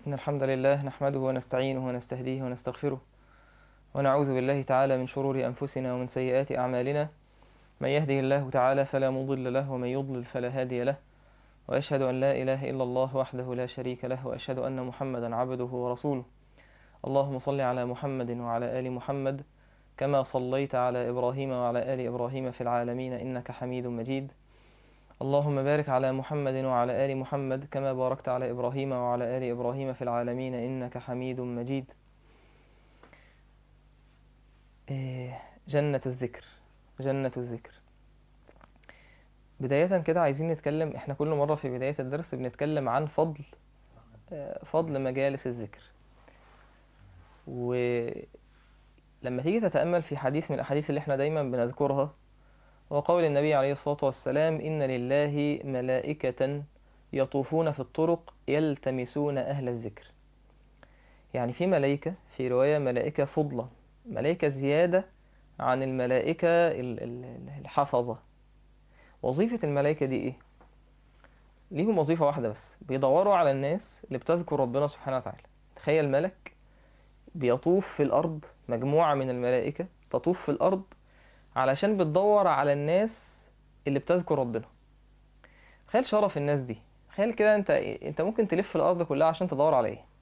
إن الحمد لله نحمده ونستعينه ونستهديه ونستغفره ونعوذ بالله تعالى من شرور أنفسنا ومن سيئات أعمالنا من يهده الله تعالى فلا مضل له ومن يضلل فلا هادي له وأشهد أن لا إله إلا الله وحده لا شريك له وأشهد أن محمدا عبده ورسوله اللهم صل على محمد وعلى آل محمد كما صليت على إبراهيم وعلى آل إبراهيم في العالمين إنك حميد مجيد اللهم بارك على محمد وعلى آل محمد كما باركت على إبراهيم وعلى آل إبراهيم في العالمين إنك حميد مجيد جنة الذكر جنة الذكر بداية كده عايزين نتكلم احنا كل مرة في بداية الدرس بنتكلم عن فضل فضل مجالس الذكر ولما تيجي تتأمل في حديث من الأحاديث اللي احنا دايما بنذكرها وقول النبي عليه الصلاة والسلام إن لله ملائكة يطوفون في الطرق يلتمسون أهل الذكر يعني في ملائكة في رواية ملائكة فضلة ملائكة زيادة عن الملائكة الحفظة وظيفة الملائكة دي إيه؟ ليهم وظيفة واحدة بس بيدوروا على الناس اللي بتذكر ربنا سبحانه وتعالى تخيل ملك بيطوف في الأرض مجموعة من الملائكة تطوف في الأرض علشان بتدور على الناس اللي بتذكر ربنا تخيل شرف الناس دي تخيل كده انت انت ممكن تلف الارض كلها عشان تدور على ايه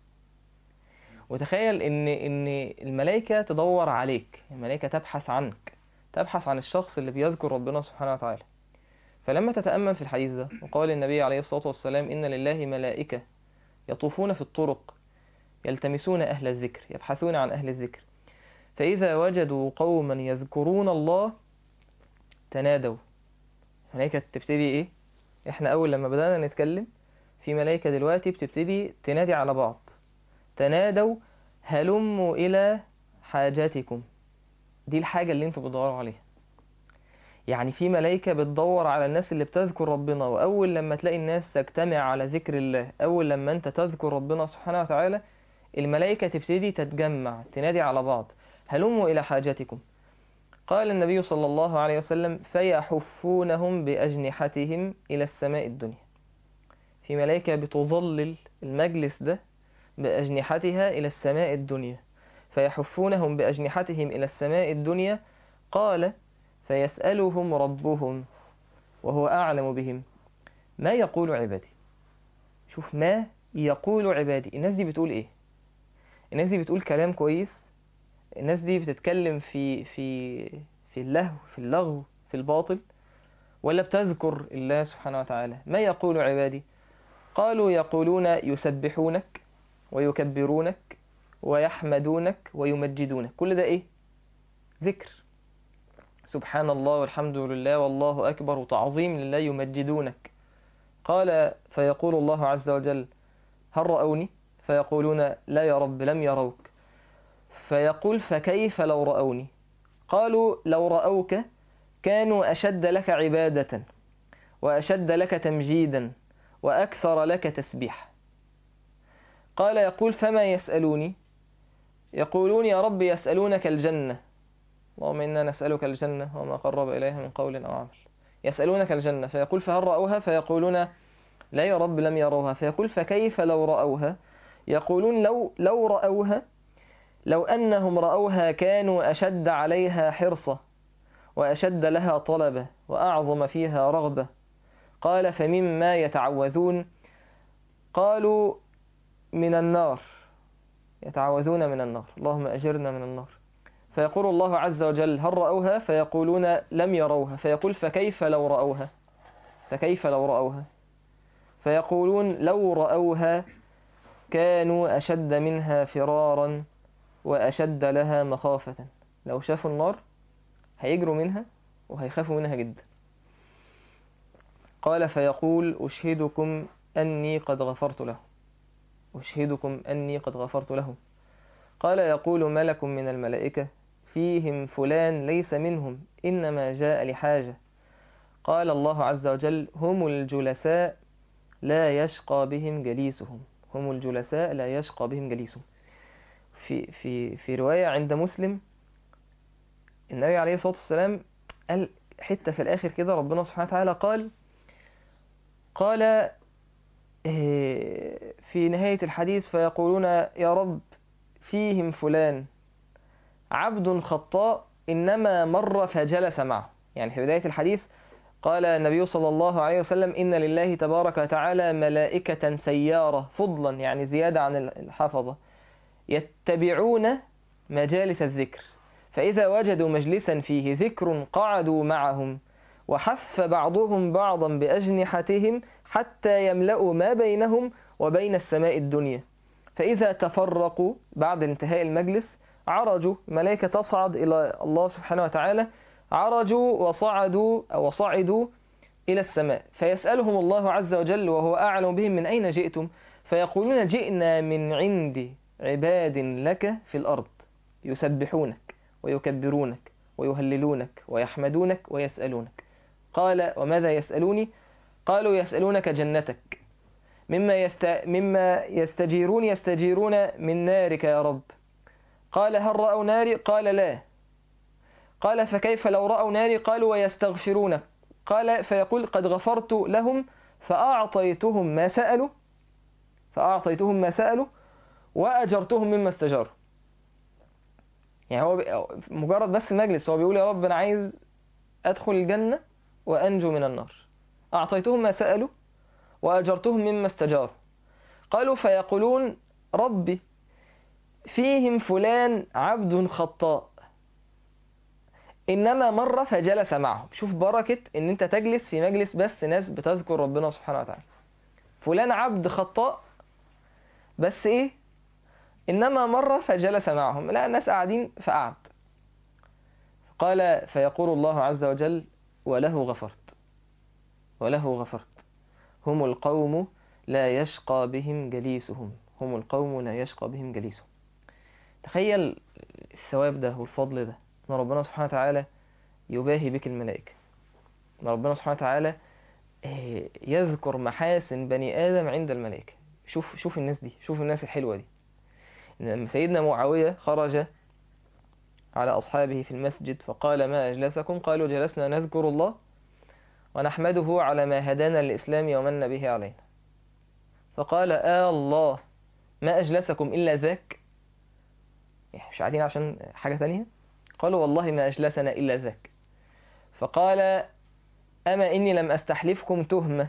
وتخيل ان ان الملائكه تدور عليك الملائكه تبحث عنك تبحث عن الشخص اللي بيذكر ربنا سبحانه وتعالى فلما تتامل في الحديث ده وقال النبي عليه الصلاه والسلام ان لله ملائكه يطوفون في الطرق يلتمسون اهل الذكر يبحثون عن اهل الذكر فإذا وجدوا قوما يذكرون الله تنادوا ملائكة تبتدي إيه؟ إحنا أول لما بدأنا نتكلم في ملائكة دلوقتي بتبتدي تنادي على بعض تنادوا هلموا إلى حاجاتكم دي الحاجة اللي انتوا بتدوروا عليها يعني في ملائكة بتدور على الناس اللي بتذكر ربنا وأول لما تلاقي الناس تجتمع على ذكر الله أول لما أنت تذكر ربنا سبحانه وتعالى الملائكة تبتدي تتجمع تنادي على بعض هلموا إلى حاجتكم قال النبي صلى الله عليه وسلم فيحفونهم بأجنحتهم إلى السماء الدنيا في ملائكة بتظلل المجلس ده بأجنحتها إلى السماء الدنيا فيحفونهم بأجنحتهم إلى السماء الدنيا قال فيسألهم ربهم وهو أعلم بهم ما يقول عبادي شوف ما يقول عبادي الناس دي بتقول إيه الناس دي بتقول كلام كويس الناس دي بتتكلم في في في اللهو في اللغو في الباطل ولا بتذكر الله سبحانه وتعالى ما يقول عبادي قالوا يقولون يسبحونك ويكبرونك ويحمدونك ويمجدونك كل ده ايه ذكر سبحان الله والحمد لله والله أكبر وتعظيم لله يمجدونك قال فيقول الله عز وجل هل رأوني فيقولون لا يا رب لم يروك فيقول فكيف لو رأوني قالوا لو رأوك كانوا أشد لك عبادة وأشد لك تمجيدا وأكثر لك تسبيح قال يقول فما يسألوني يقولون يا رب يسألونك الجنة اللهم إنا نسألك الجنة وما قرب إليها من قول أو عمل يسألونك الجنة فيقول فهل رأوها فيقولون لا يا رب لم يروها فيقول فكيف لو رأوها يقولون لو لو رأوها لو أنهم رأوها كانوا أشد عليها حرصة وأشد لها طلبة وأعظم فيها رغبة قال فمما يتعوذون قالوا من النار يتعوذون من النار اللهم أجرنا من النار فيقول الله عز وجل هل رأوها فيقولون لم يروها فيقول فكيف لو رأوها فكيف لو رأوها فيقولون لو رأوها كانوا أشد منها فرارا وأشد لها مخافة لو شافوا النار هيجروا منها وهيخافوا منها جدا قال فيقول أشهدكم أني قد غفرت له أشهدكم أني قد غفرت لهم قال يقول ملك من الملائكة فيهم فلان ليس منهم إنما جاء لحاجة قال الله عز وجل هم الجلساء لا يشقى بهم جليسهم هم الجلساء لا يشقى بهم جليسهم في في في رواية عند مسلم النبي عليه الصلاة والسلام قال حتة في الآخر كده ربنا سبحانه وتعالى قال قال إيه، في نهاية الحديث فيقولون يا رب فيهم فلان عبد خطاء إنما مر فجلس معه يعني في بداية الحديث قال النبي صلى الله عليه وسلم إن لله تبارك وتعالى ملائكة سيارة فضلا يعني زيادة عن الحفظة يتبعون مجالس الذكر فإذا وجدوا مجلسا فيه ذكر قعدوا معهم وحف بعضهم بعضا بأجنحتهم حتى يملأوا ما بينهم وبين السماء الدنيا فإذا تفرقوا بعد انتهاء المجلس عرجوا ملائكة تصعد إلى الله سبحانه وتعالى عرجوا وصعدوا أو وصعدوا إلى السماء فيسألهم الله عز وجل وهو أعلم بهم من أين جئتم فيقولون جئنا من عند عباد لك في الأرض يسبحونك ويكبرونك ويهللونك ويحمدونك ويسألونك قال وماذا يسألوني قالوا يسألونك جنتك مما, يست... مما يستجيرون يستجيرون من نارك يا رب قال هل رأوا ناري قال لا قال فكيف لو رأوا ناري قالوا ويستغفرونك قال فيقول قد غفرت لهم فأعطيتهم ما سألوا فأعطيتهم ما سألوا وأجرتهم مما استجاروا يعني هو بي- مجرد بس مجلس هو بيقول يا رب أنا عايز أدخل الجنة وأنجو من النار أعطيتهم ما سألوا وأجرتهم مما استجاروا قالوا فيقولون ربي فيهم فلان عبد خطاء إنما مر فجلس معهم شوف بركة إن أنت تجلس في مجلس بس ناس بتذكر ربنا سبحانه وتعالى فلان عبد خطاء بس إيه إنما مر فجلس معهم لا الناس قاعدين فقعد قال فيقول الله عز وجل وله غفرت وله غفرت هم القوم لا يشقى بهم جليسهم هم القوم لا يشقى بهم جليسهم تخيل الثواب ده والفضل ده ان ربنا سبحانه وتعالى يباهي بك الملائكة ان ربنا سبحانه وتعالى آه، يذكر محاسن بني آدم عند الملائكة شوف شوف الناس دي شوف الناس الحلوة دي إن لما سيدنا معاوية خرج على أصحابه في المسجد فقال ما أجلسكم قالوا جلسنا نذكر الله ونحمده على ما هدانا للإسلام ومن به علينا فقال آه الله ما أجلسكم إلا ذاك يعني مش قاعدين عشان حاجة تانية قالوا والله ما أجلسنا إلا ذاك فقال أما إني لم أستحلفكم تهمة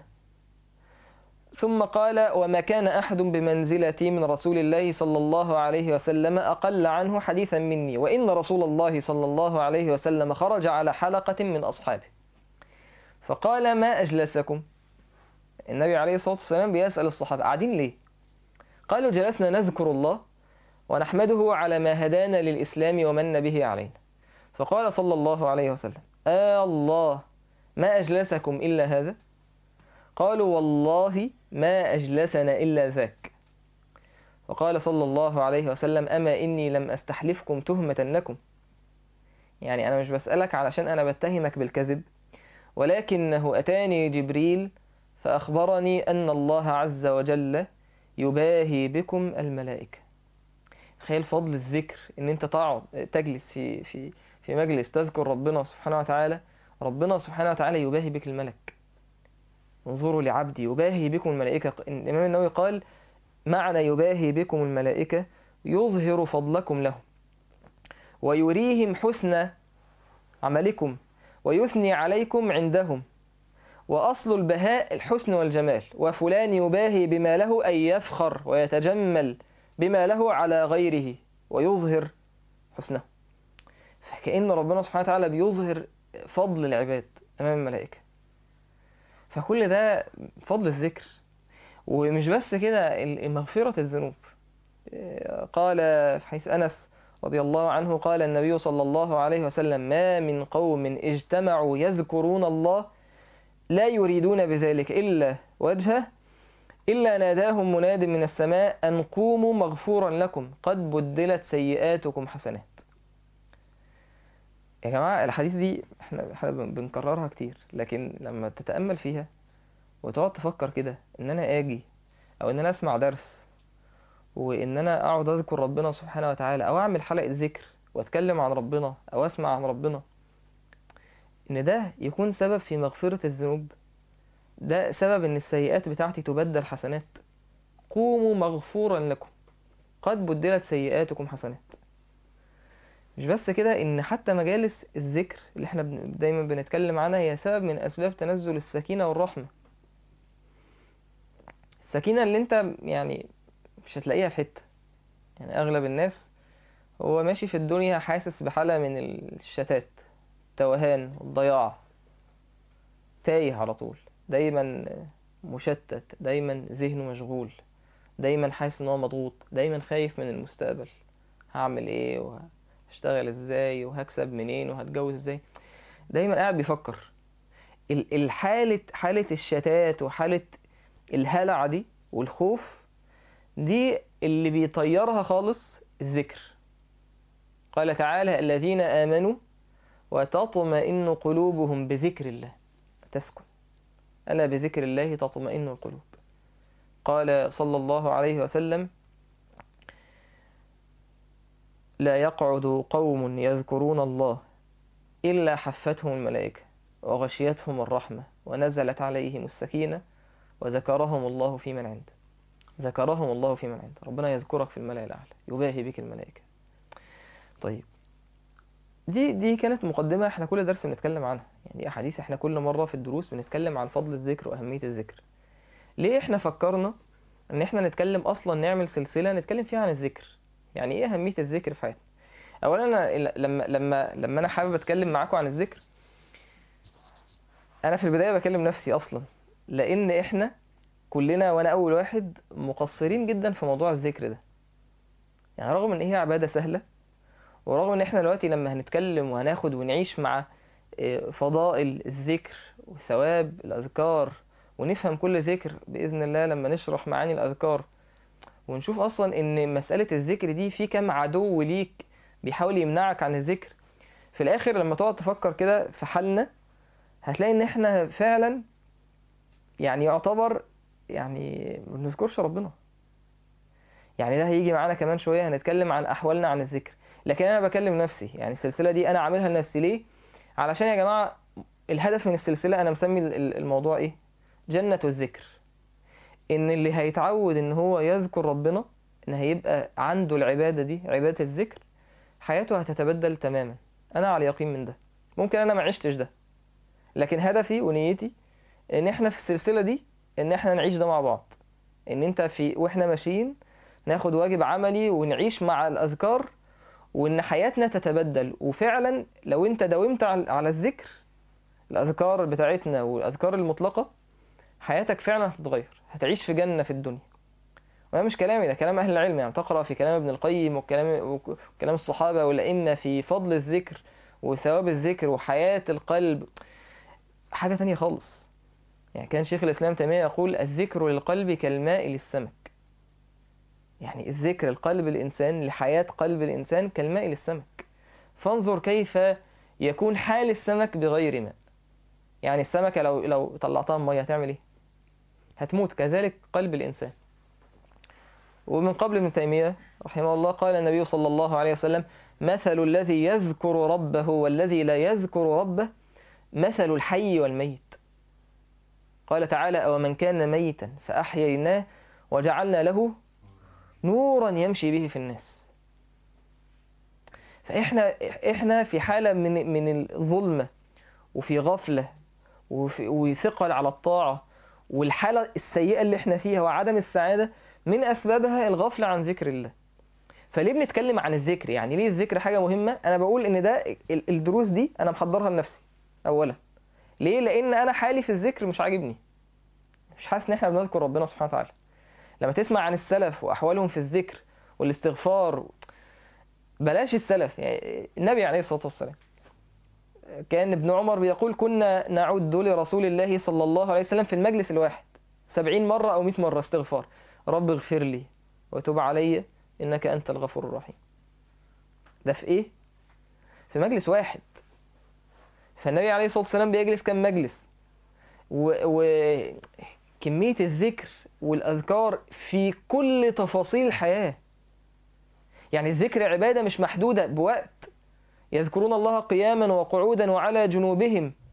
ثم قال وما كان أحد بمنزلتي من رسول الله صلى الله عليه وسلم أقل عنه حديثا مني وإن رسول الله صلى الله عليه وسلم خرج على حلقة من أصحابه فقال ما أجلسكم النبي عليه الصلاة والسلام بيسأل الصحابة قاعدين ليه قالوا جلسنا نذكر الله ونحمده على ما هدانا للإسلام ومن به علينا فقال صلى الله عليه وسلم آه الله ما أجلسكم إلا هذا قالوا والله ما أجلسنا إلا ذاك وقال صلى الله عليه وسلم أما إني لم أستحلفكم تهمة لكم يعني أنا مش بسألك علشان أنا بتهمك بالكذب ولكنه أتاني جبريل فأخبرني أن الله عز وجل يباهي بكم الملائكة تخيل فضل الذكر ان انت تقعد تجلس في في في مجلس تذكر ربنا سبحانه وتعالى ربنا سبحانه وتعالى يباهي بك الملك انظروا لعبدي يباهي بكم الملائكة الإمام النووي قال معنى يباهي بكم الملائكة يظهر فضلكم لهم ويريهم حسن عملكم ويثني عليكم عندهم وأصل البهاء الحسن والجمال وفلان يباهي بما له أن يفخر ويتجمل بما له على غيره ويظهر حسنه فكأن ربنا سبحانه وتعالى بيظهر فضل العباد أمام الملائكة فكل ده فضل الذكر ومش بس كده ال- مغفرة الذنوب قال في حيث أنس رضي الله عنه قال النبي صلى الله عليه وسلم ما من قوم اجتمعوا يذكرون الله لا يريدون بذلك إلا وجهه إلا ناداهم مناد من السماء أن قوموا مغفورا لكم قد بدلت سيئاتكم حسنات يا جماعة الحديث دي احنا احنا بن- بنكررها كتير لكن لما تتأمل فيها وتقعد تفكر كده ان انا اجي او ان انا اسمع درس وان انا اقعد اذكر ربنا سبحانه وتعالى او اعمل حلقة ذكر واتكلم عن ربنا او اسمع عن ربنا ان ده يكون سبب في مغفرة الذنوب ده سبب ان السيئات بتاعتي تبدل حسنات قوموا مغفورا لكم قد بدلت سيئاتكم حسنات مش بس كده ان حتى مجالس الذكر اللي احنا بن- دايما بنتكلم عنها هي سبب من اسباب تنزل السكينة والرحمة السكينة اللي انت يعني مش هتلاقيها في حتة يعني اغلب الناس هو ماشي في الدنيا حاسس بحالة من الشتات التوهان والضياع تايه على طول دايما مشتت دايما ذهنه مشغول دايما حاسس ان هو مضغوط دايما خايف من المستقبل هعمل ايه وهشتغل ازاي وهكسب منين وهتجوز ازاي دايما قاعد بيفكر ال- الحالة حالة الشتات وحالة الهلع دي والخوف دي اللي بيطيرها خالص الذكر قال تعالى الذين آمنوا وتطمئن قلوبهم بذكر الله تسكن ألا بذكر الله تطمئن القلوب قال صلى الله عليه وسلم لا يقعد قوم يذكرون الله إلا حفتهم الملائكة وغشيتهم الرحمة ونزلت عليهم السكينة وذكرهم الله في من عنده ذكرهم الله في من عنده ربنا يذكرك في الملأ الأعلى يباهي بك الملائكة طيب دي دي كانت مقدمة احنا كل درس بنتكلم عنها يعني أحاديث احنا كل مرة في الدروس بنتكلم عن فضل الذكر وأهمية الذكر ليه احنا فكرنا ان احنا نتكلم اصلا نعمل سلسلة نتكلم فيها عن الذكر يعني ايه أهمية الذكر في حياتنا اولا أنا لما لما لما انا حابب اتكلم معاكم عن الذكر انا في البداية بكلم نفسي اصلا لان احنا كلنا وانا اول واحد مقصرين جدا في موضوع الذكر ده يعني رغم ان هي عبادة سهلة ورغم ان احنا دلوقتي لما هنتكلم وهناخد ونعيش مع آه، فضائل الذكر وثواب الاذكار ونفهم كل ذكر باذن الله لما نشرح معاني الاذكار ونشوف اصلا ان مسألة الذكر دي في كم عدو ليك بيحاول يمنعك عن الذكر في الاخر لما تقعد تفكر كده في حالنا هتلاقي ان احنا فعلا يعني يعتبر يعني ما بنذكرش ربنا يعني ده هيجي معانا كمان شوية هنتكلم عن أحوالنا عن الذكر لكن أنا بكلم نفسي يعني السلسلة دي أنا عاملها لنفسي ليه علشان يا جماعة الهدف من السلسلة أنا مسمي ال- ال- الموضوع إيه جنة الذكر إن اللي هيتعود إن هو يذكر ربنا إن هيبقى عنده العبادة دي عبادة الذكر حياته هتتبدل تماما أنا على يقين من ده ممكن أنا ما عشتش ده لكن هدفي ونيتي إن إحنا في السلسلة دي إن إحنا نعيش ده مع بعض إن أنت في وإحنا ماشيين ناخد واجب عملي ونعيش مع الأذكار وإن حياتنا تتبدل وفعلا لو أنت داومت على على الذكر الأذكار بتاعتنا والأذكار المطلقة حياتك فعلا هتتغير هتعيش في جنة في الدنيا وده مش كلامي ده كلام أهل العلم يعني تقرأ في كلام ابن القيم وكلام وكلام الصحابة ولأن في فضل الذكر وثواب الذكر وحياة القلب حاجة تانية خالص يعني كان شيخ الإسلام تيمية يقول الذكر للقلب كالماء للسمك يعني الذكر القلب الإنسان لحياة قلب الإنسان كالماء للسمك فانظر كيف يكون حال السمك بغير ماء يعني السمكة لو لو طلعتها من مية هتعمل ايه هتموت كذلك قلب الإنسان ومن قبل ابن تيمية رحمه الله قال النبي صلى الله عليه وسلم مثل الذي يذكر ربه والذي لا يذكر ربه مثل الحي والميت قال تعالى أو من كان ميتا فأحييناه وجعلنا له نورا يمشي به في الناس فإحنا إحنا في حالة من من الظلمة وفي غفلة وفي وثقل على الطاعة والحالة السيئة اللي احنا فيها وعدم السعادة من أسبابها الغفلة عن ذكر الله فليه بنتكلم عن الذكر يعني ليه الذكر حاجة مهمة أنا بقول إن ده ال- الدروس دي أنا محضرها لنفسي أولا ليه لأن أنا حالي في الذكر مش عاجبني مش حاسس إن احنا بنذكر ربنا سبحانه وتعالى لما تسمع عن السلف وأحوالهم في الذكر والاستغفار بلاش السلف يعني النبي عليه الصلاة والسلام كان ابن عمر بيقول كنا نعد لرسول الله صلى الله عليه وسلم في المجلس الواحد سبعين مرة أو مئة مرة استغفار رب اغفر لي وتب علي إنك أنت الغفور الرحيم ده في إيه؟ في مجلس واحد فالنبي عليه الصلاة والسلام بيجلس كم مجلس وكمية الذكر والأذكار في كل تفاصيل الحياة يعني الذكر عبادة مش محدودة بوقت يذكرون الله قياما وقعودا وعلى جنوبهم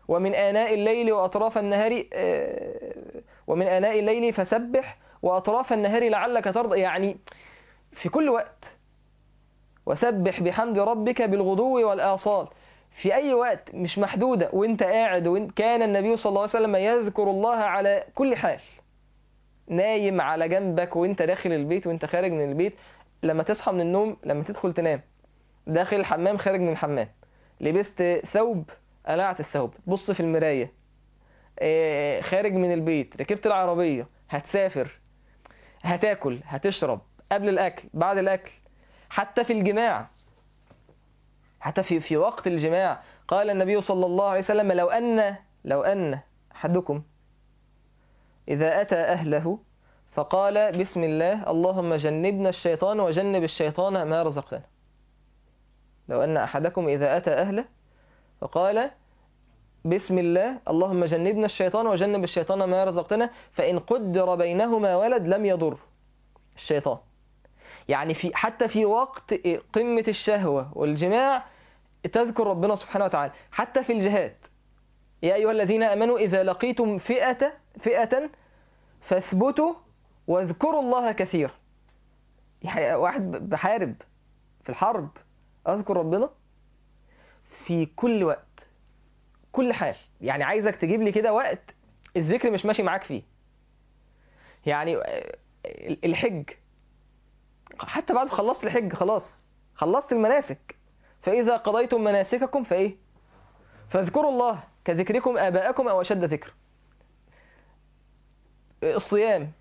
ومن آناء الليل وأطراف النهار آه، ومن آناء الليل فسبح وأطراف النهار لعلك ترضى يعني في كل وقت وسبح بحمد ربك بالغدو والآصال في أي وقت مش محدودة وانت قاعد وإن كان النبي صلى الله عليه وسلم يذكر الله على كل حال نايم على جنبك وانت داخل البيت وانت خارج من البيت لما تصحى من النوم لما تدخل تنام داخل الحمام خارج من الحمام لبست ثوب قلعت الثوب بص في المراية آه، خارج من البيت ركبت العربية هتسافر هتاكل هتشرب قبل الأكل بعد الأكل حتى في الجماع حتى في في وقت الجماع قال النبي صلى الله عليه وسلم لو أن لو أن أحدكم إذا أتى أهله فقال بسم الله اللهم جنبنا الشيطان وجنب الشيطان ما رزقنا لو أن أحدكم إذا أتى أهله فقال بسم الله اللهم جنبنا الشيطان وجنب الشيطان ما رزقتنا فإن قدر بينهما ولد لم يضر الشيطان يعني في حتى في وقت قمة الشهوة والجماع تذكر ربنا سبحانه وتعالى حتى في الجهاد يا أيها الذين أمنوا إذا لقيتم فئة فئة فاثبتوا واذكروا الله كثيرا يعني واحد بحارب في الحرب أذكر ربنا في كل وقت كل حال يعني عايزك تجيب لي كده وقت الذكر مش ماشي معاك فيه يعني الحج حتى بعد خلصت الحج خلاص خلصت المناسك فإذا قضيتم مناسككم فإيه فاذكروا الله كذكركم آباءكم أو أشد ذكر الصيام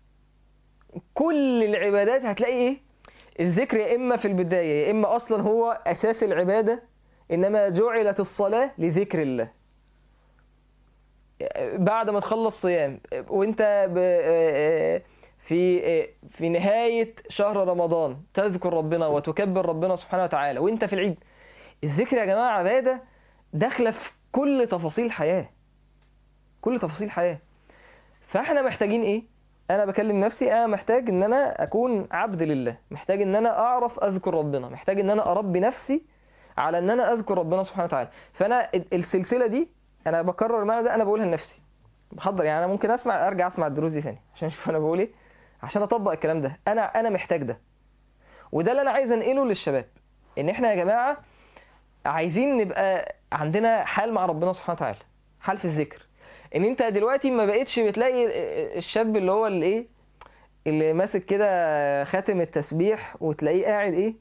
كل العبادات هتلاقي إيه الذكر يا إما في البداية يا إما أصلا هو أساس العبادة إنما جعلت الصلاة لذكر الله بعد ما تخلص صيام وانت ب- في في نهاية شهر رمضان تذكر ربنا وتكبر ربنا سبحانه وتعالى وانت في العيد الذكر يا جماعة عبادة داخلة في كل تفاصيل الحياة كل تفاصيل الحياة فاحنا محتاجين ايه انا بكلم نفسي انا محتاج ان انا اكون عبد لله محتاج ان انا اعرف اذكر ربنا محتاج ان انا اربي نفسي على ان انا اذكر ربنا سبحانه وتعالى فانا السلسلة دي انا بكرر المعنى ده انا بقولها لنفسي بحضر يعني انا ممكن اسمع ارجع اسمع الدروس دي ثاني عشان اشوف انا بقول ايه عشان اطبق الكلام ده انا انا محتاج ده وده اللي انا عايز انقله للشباب ان احنا يا جماعه عايزين نبقى عندنا حال مع ربنا سبحانه وتعالى حال في الذكر ان انت دلوقتي ما بقتش بتلاقي الشاب اللي هو اللي ايه اللي ماسك كده خاتم التسبيح وتلاقيه قاعد ايه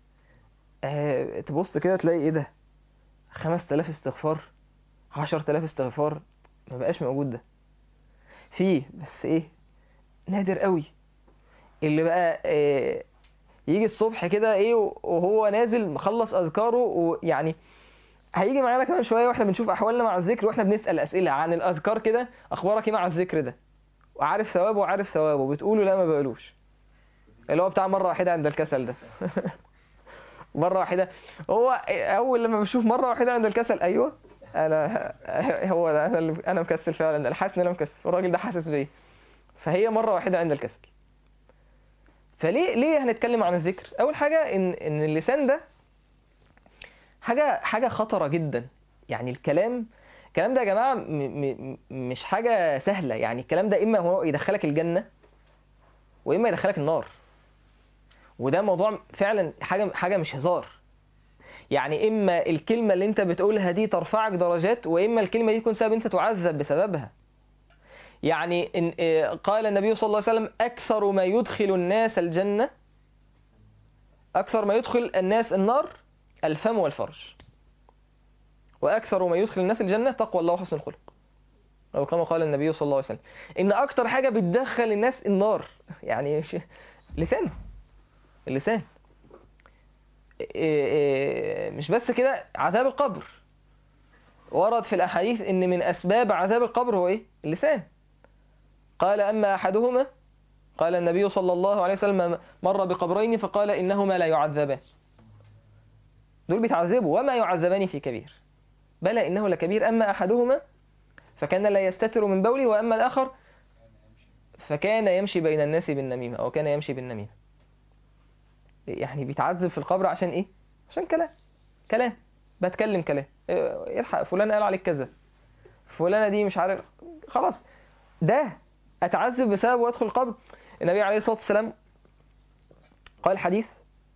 آه تبص كده تلاقي ايه ده 5000 استغفار 10000 استغفار ما بقاش موجود ده فيه بس ايه نادر قوي اللي بقى إيه يجي الصبح كده ايه وهو نازل مخلص اذكاره ويعني هيجي معانا كمان شويه واحنا بنشوف احوالنا مع الذكر واحنا بنسال اسئله عن الاذكار كده اخبارك ايه مع الذكر ده وعارف ثوابه وعارف ثوابه بتقوله لا ما بقولوش اللي هو بتاع مره واحده عند الكسل ده مره واحده هو اول لما بشوف مره واحده عند الكسل ايوه انا هو ده انا اللي انا مكسل فعلا انا حاسس ان انا مكسل والراجل ده حاسس بيا فهي مره واحده عند الكسل فليه ليه هنتكلم عن الذكر اول حاجه ان ان اللسان ده حاجه حاجه خطره جدا يعني الكلام الكلام ده يا جماعه م م مش حاجه سهله يعني الكلام ده اما هو يدخلك الجنه واما يدخلك النار وده موضوع فعلا حاجه حاجه مش هزار يعني اما الكلمه اللي انت بتقولها دي ترفعك درجات واما الكلمه دي تكون سبب انت تعذب بسببها يعني إن قال النبي صلى الله عليه وسلم أكثر ما يدخل الناس الجنة أكثر ما يدخل الناس النار الفم والفرج وأكثر ما يدخل الناس الجنة تقوى الله وحسن الخلق أو كما قال النبي صلى الله عليه وسلم إن أكثر حاجة بتدخل الناس النار يعني مش لسان اللسان مش بس كده عذاب القبر ورد في الأحاديث إن من أسباب عذاب القبر هو إيه؟ اللسان قال أما أحدهما قال النبي صلى الله عليه وسلم مر بقبرين فقال إنهما لا يعذبان دول بيتعذبوا وما يعذبان في كبير بلى إنه لكبير أما أحدهما فكان لا يستتر من بولي وأما الآخر فكان يمشي بين الناس بالنميمة أو كان يمشي بالنميمة يعني بيتعذب في القبر عشان إيه؟ عشان كلام كلام بتكلم كلام يلحق فلان قال عليك كذا فلانة دي مش عارف خلاص ده أتعذب بسبب وأدخل القبر النبي عليه الصلاة والسلام قال حديث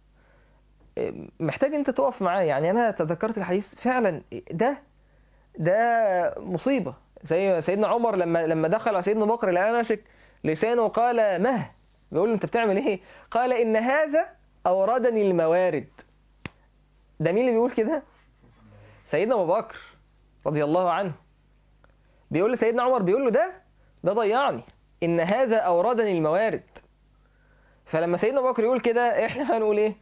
محتاج انت تقف معاه يعني انا تذكرت الحديث فعلا ده ده مصيبة زي سيدنا عمر لما لما دخل على سيدنا بكر لقى ماسك لسانه قال مه بيقول له انت بتعمل ايه قال ان هذا اوردني الموارد ده مين اللي بيقول كده سيدنا ابو بكر رضي الله عنه بيقول لسيدنا عمر بيقول له ده ده ضيعني ان هذا اوردني الموارد فلما سيدنا ابو بكر يقول كده احنا هنقول ايه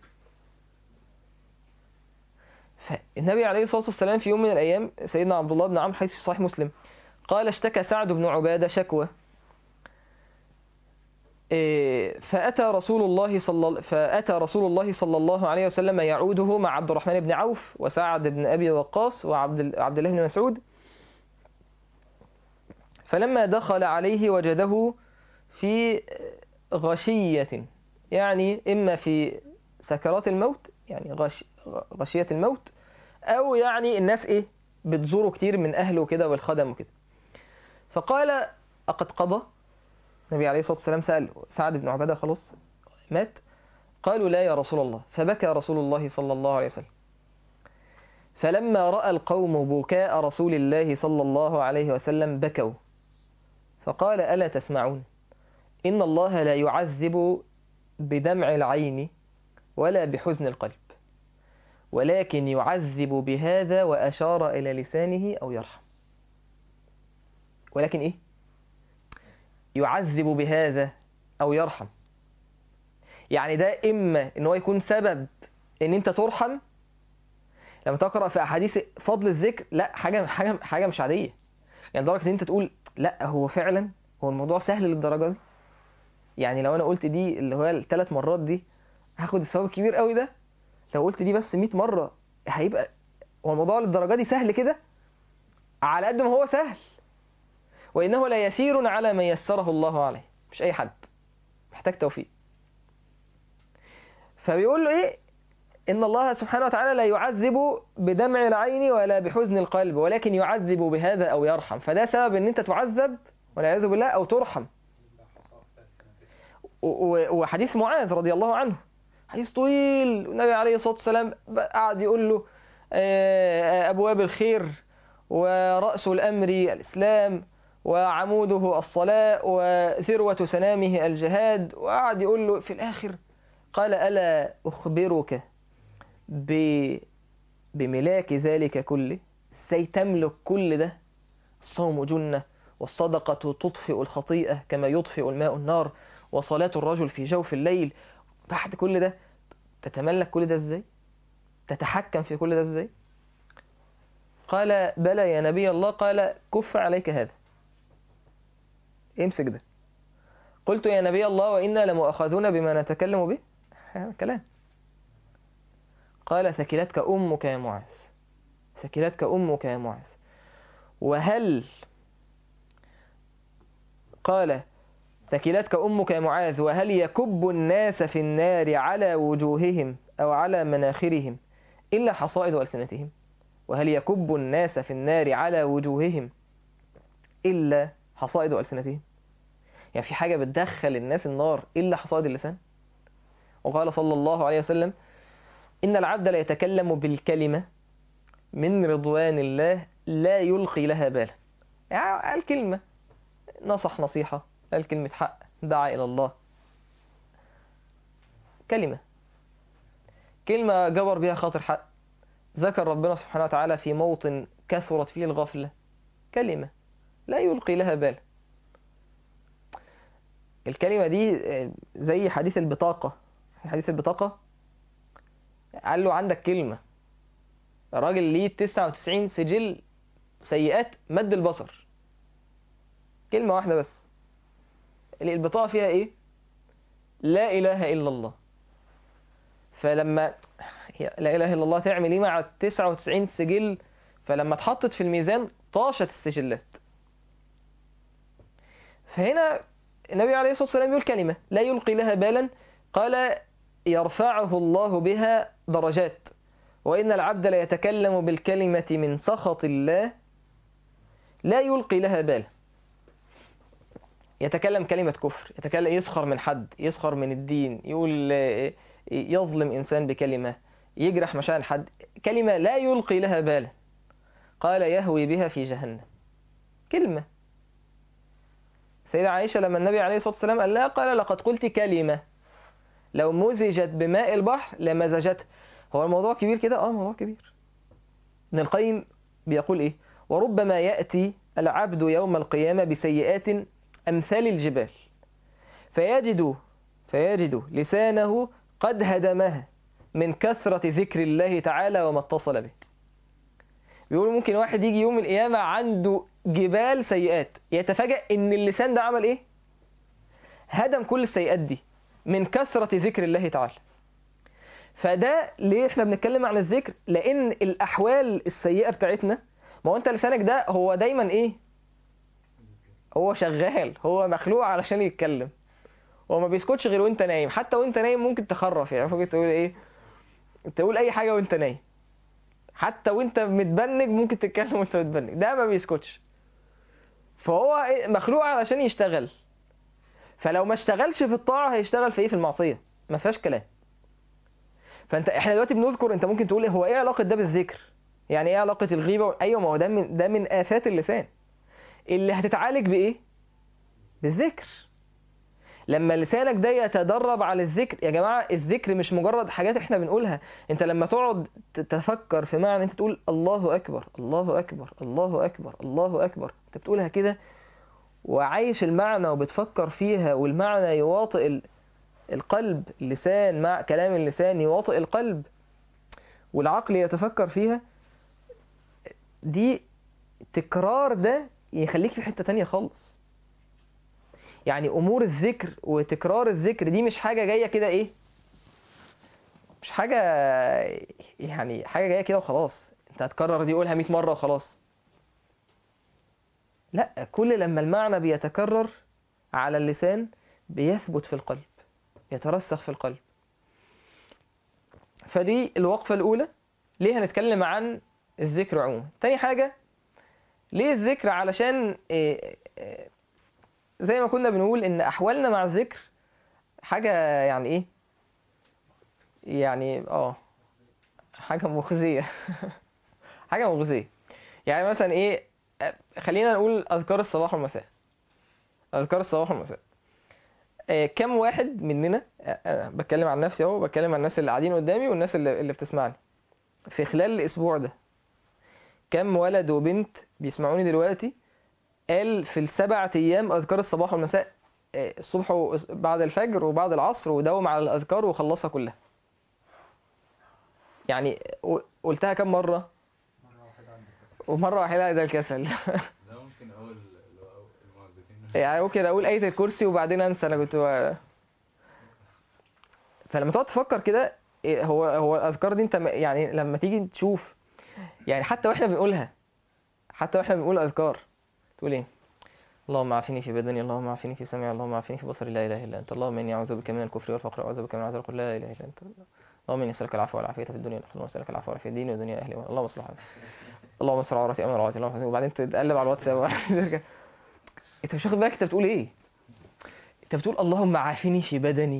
فالنبي عليه الصلاه والسلام في يوم من الايام سيدنا عبد الله بن عمرو حديث في صحيح مسلم قال اشتكى سعد بن عباده شكوى فأتى رسول الله صلى فأتى رسول الله صلى الله عليه وسلم يعوده مع عبد الرحمن بن عوف وسعد بن أبي وقاص وعبد عبد الله بن مسعود فلما دخل عليه وجده في غشية يعني إما في سكرات الموت يعني غش غشية الموت أو يعني الناس إيه بتزوره كتير من أهله كده والخدم وكده فقال أقد قضى النبي عليه الصلاة والسلام سأل سعد بن عبادة خلاص مات قالوا لا يا رسول الله فبكى رسول الله صلى الله عليه وسلم فلما رأى القوم بكاء رسول الله صلى الله عليه وسلم بكوا فقال ألا تسمعون إن الله لا يعذب بدمع العين ولا بحزن القلب ولكن يعذب بهذا وأشار إلى لسانه أو يرحم ولكن إيه يعذب بهذا أو يرحم يعني ده إما إن هو يكون سبب إن أنت ترحم لما تقرأ في أحاديث فضل الذكر لا حاجة حاجة حاجة مش عادية يعني لدرجة إن أنت تقول لا هو فعلا هو الموضوع سهل للدرجة دي يعني لو أنا قلت دي اللي هو الثلاث مرات دي هاخد الثواب الكبير قوي ده لو قلت دي بس 100 مرة هيبقى هو الموضوع للدرجة دي سهل كده على قد ما هو سهل وإنه لا يسير على من يسره الله عليه مش أي حد محتاج توفيق فبيقول له إيه إن الله سبحانه وتعالى لا يعذب بدمع العين ولا بحزن القلب ولكن يعذب بهذا أو يرحم فده سبب إن أنت تعذب والعياذ بالله أو ترحم وحديث معاذ رضي الله عنه حديث طويل النبي عليه الصلاة والسلام قعد يقول له أبواب الخير ورأس الأمر الإسلام وعموده الصلاة وذروة سنامه الجهاد وقعد يقول له في الآخر قال ألا أخبرك ب... بملاك ذلك كله ازاي تملك كل ده الصوم جنة والصدقة تطفئ الخطيئة كما يطفئ الماء النار وصلاة الرجل في جوف الليل بعد كل ده تتملك كل ده ازاي تتحكم في كل ده ازاي قال بلى يا نبي الله قال كف عليك هذا امسك ده قلت يا نبي الله وإنا لمؤاخذون بما نتكلم به كلام قال ثكلتك أمك يا معاذ ثكلتك أمك يا معاذ وهل قال ثكلتك أمك يا معاذ وهل يكب الناس في النار على وجوههم أو على مناخرهم إلا حصائد ألسنتهم وهل يكب الناس في النار على وجوههم إلا حصائد ألسنتهم يعني في حاجة بتدخل الناس النار إلا حصائد اللسان وقال صلى الله عليه وسلم إن العبد لا يتكلم بالكلمة من رضوان الله لا يلقي لها بالا يعني قال كلمة نصح نصيحة قال كلمة حق دعا إلى الله كلمة كلمة جبر بها خاطر حق ذكر ربنا سبحانه وتعالى في موطن كثرت فيه الغفلة كلمة لا يلقي لها بال الكلمة دي زي حديث البطاقة حديث البطاقة قال له عندك كلمة الراجل ليه 99 سجل سيئات مد البصر كلمة واحدة بس البطاقة فيها ايه لا اله الا الله فلما لا اله الا الله تعمل ايه مع 99 سجل فلما اتحطت في الميزان طاشت السجلات فهنا النبي عليه الصلاة والسلام يقول كلمة لا يلقي لها بالا قال يرفعه الله بها درجات وإن العبد لا يتكلم بالكلمة من سخط الله لا يلقي لها بالا يتكلم كلمة كفر يتكلم يسخر من حد يسخر من الدين يقول آه، يظلم إنسان بكلمة يجرح مشاعر حد كلمة لا يلقي لها بالا قال يهوي بها في جهنم كلمة سيدة عائشة لما النبي عليه الصلاة والسلام قال لها قال لقد قلت كلمة لو مزجت بماء البحر لمزجت هو الموضوع كبير كده اه موضوع كبير ابن القيم بيقول ايه وربما يأتي العبد يوم القيامة بسيئات أمثال الجبال فيجد فيجد لسانه قد هدمها من كثرة ذكر الله تعالى وما اتصل به بيقولوا ممكن واحد يجي يوم القيامة عنده جبال سيئات يتفاجأ ان اللسان ده عمل ايه هدم كل السيئات دي من كثرة ذكر الله تعالى فده ليه احنا بنتكلم عن الذكر لان الاحوال السيئة بتاعتنا ما هو انت لسانك ده هو دايما ايه هو شغال هو مخلوق علشان يتكلم هو ما بيسكتش غير وانت نايم حتى وانت نايم ممكن تخرف يعني ممكن تقول ايه تقول اي حاجة وانت نايم حتى وانت متبنج ممكن تتكلم وانت متبنج ده ما بيسكتش فهو إيه؟ مخلوق علشان يشتغل فلو ما اشتغلش في الطاعة هيشتغل في ايه في المعصية ما فيهاش كلام فانت احنا دلوقتي بنذكر انت ممكن تقول إيه هو ايه علاقة ده بالذكر يعني ايه علاقة الغيبة ايوه ما هو ده من ده من آفات اللسان اللي هتتعالج بايه بالذكر لما لسانك ده يتدرب على الذكر يا جماعة الذكر مش مجرد حاجات احنا بنقولها انت لما تقعد تتفكر في معنى انت تقول الله اكبر الله اكبر الله اكبر الله اكبر انت بتقولها كده وعايش المعنى وبتفكر فيها والمعنى يواطئ ال- القلب اللسان مع كلام اللسان يواطئ القلب والعقل يتفكر فيها دي تكرار ده يخليك في حتة تانية خالص يعني امور الذكر وتكرار الذكر دي مش حاجه جايه كده ايه مش حاجه يعني حاجه جايه كده وخلاص انت هتكرر دي قولها 100 مره وخلاص لا كل لما المعنى بيتكرر على اللسان بيثبت في القلب يترسخ في القلب فدي الوقفه الاولى ليه هنتكلم عن الذكر عموما تاني حاجه ليه الذكر علشان إيه إيه زي ما كنا بنقول ان احوالنا مع الذكر حاجه يعني ايه يعني اه حاجه مخزيه حاجه مخزيه يعني مثلا ايه خلينا نقول اذكار الصباح والمساء اذكار الصباح والمساء آه، كم واحد مننا آه، آه، بتكلم عن نفسي اهو بتكلم عن الناس اللي قاعدين قدامي والناس اللي, اللي بتسمعني في خلال الاسبوع ده كم ولد وبنت بيسمعوني دلوقتي قال في السبع ايام اذكار الصباح والمساء آه، الصبح و- بعد الفجر وبعد العصر وداوم على الاذكار وخلصها كلها يعني ق- قلتها كم مره مرة واحدة عندك ومره واحده ده الكسل ده ممكن اول اللي هو الموظفين يعني ممكن اقول ايه الكرسي وبعدين انسى انا كنت بقى... فلما تقعد تفكر كده إيه هو هو الاذكار دي انت م- يعني لما تيجي تشوف يعني حتى واحنا بنقولها حتى واحنا بنقول اذكار تقول ايه اللهم عافني في بدني اللهم عافني في سمعي اللهم عافني في بصري لا اله الا انت اللهم اني اعوذ بك من الكفر والفقر واعوذ بك من عذاب القبر لا اله الا انت اللهم اني اسالك العفو والعافيه في الدنيا والاخره واسالك العفو والعافيه في ديني ودنيا اهلي اللهم اصلح حالي اللهم استر عوراتي امن عوراتي اللهم حسني وبعدين تتقلب على الواتساب انت مش واخد بالك انت بتقول ايه انت بتقول اللهم عافني في بدني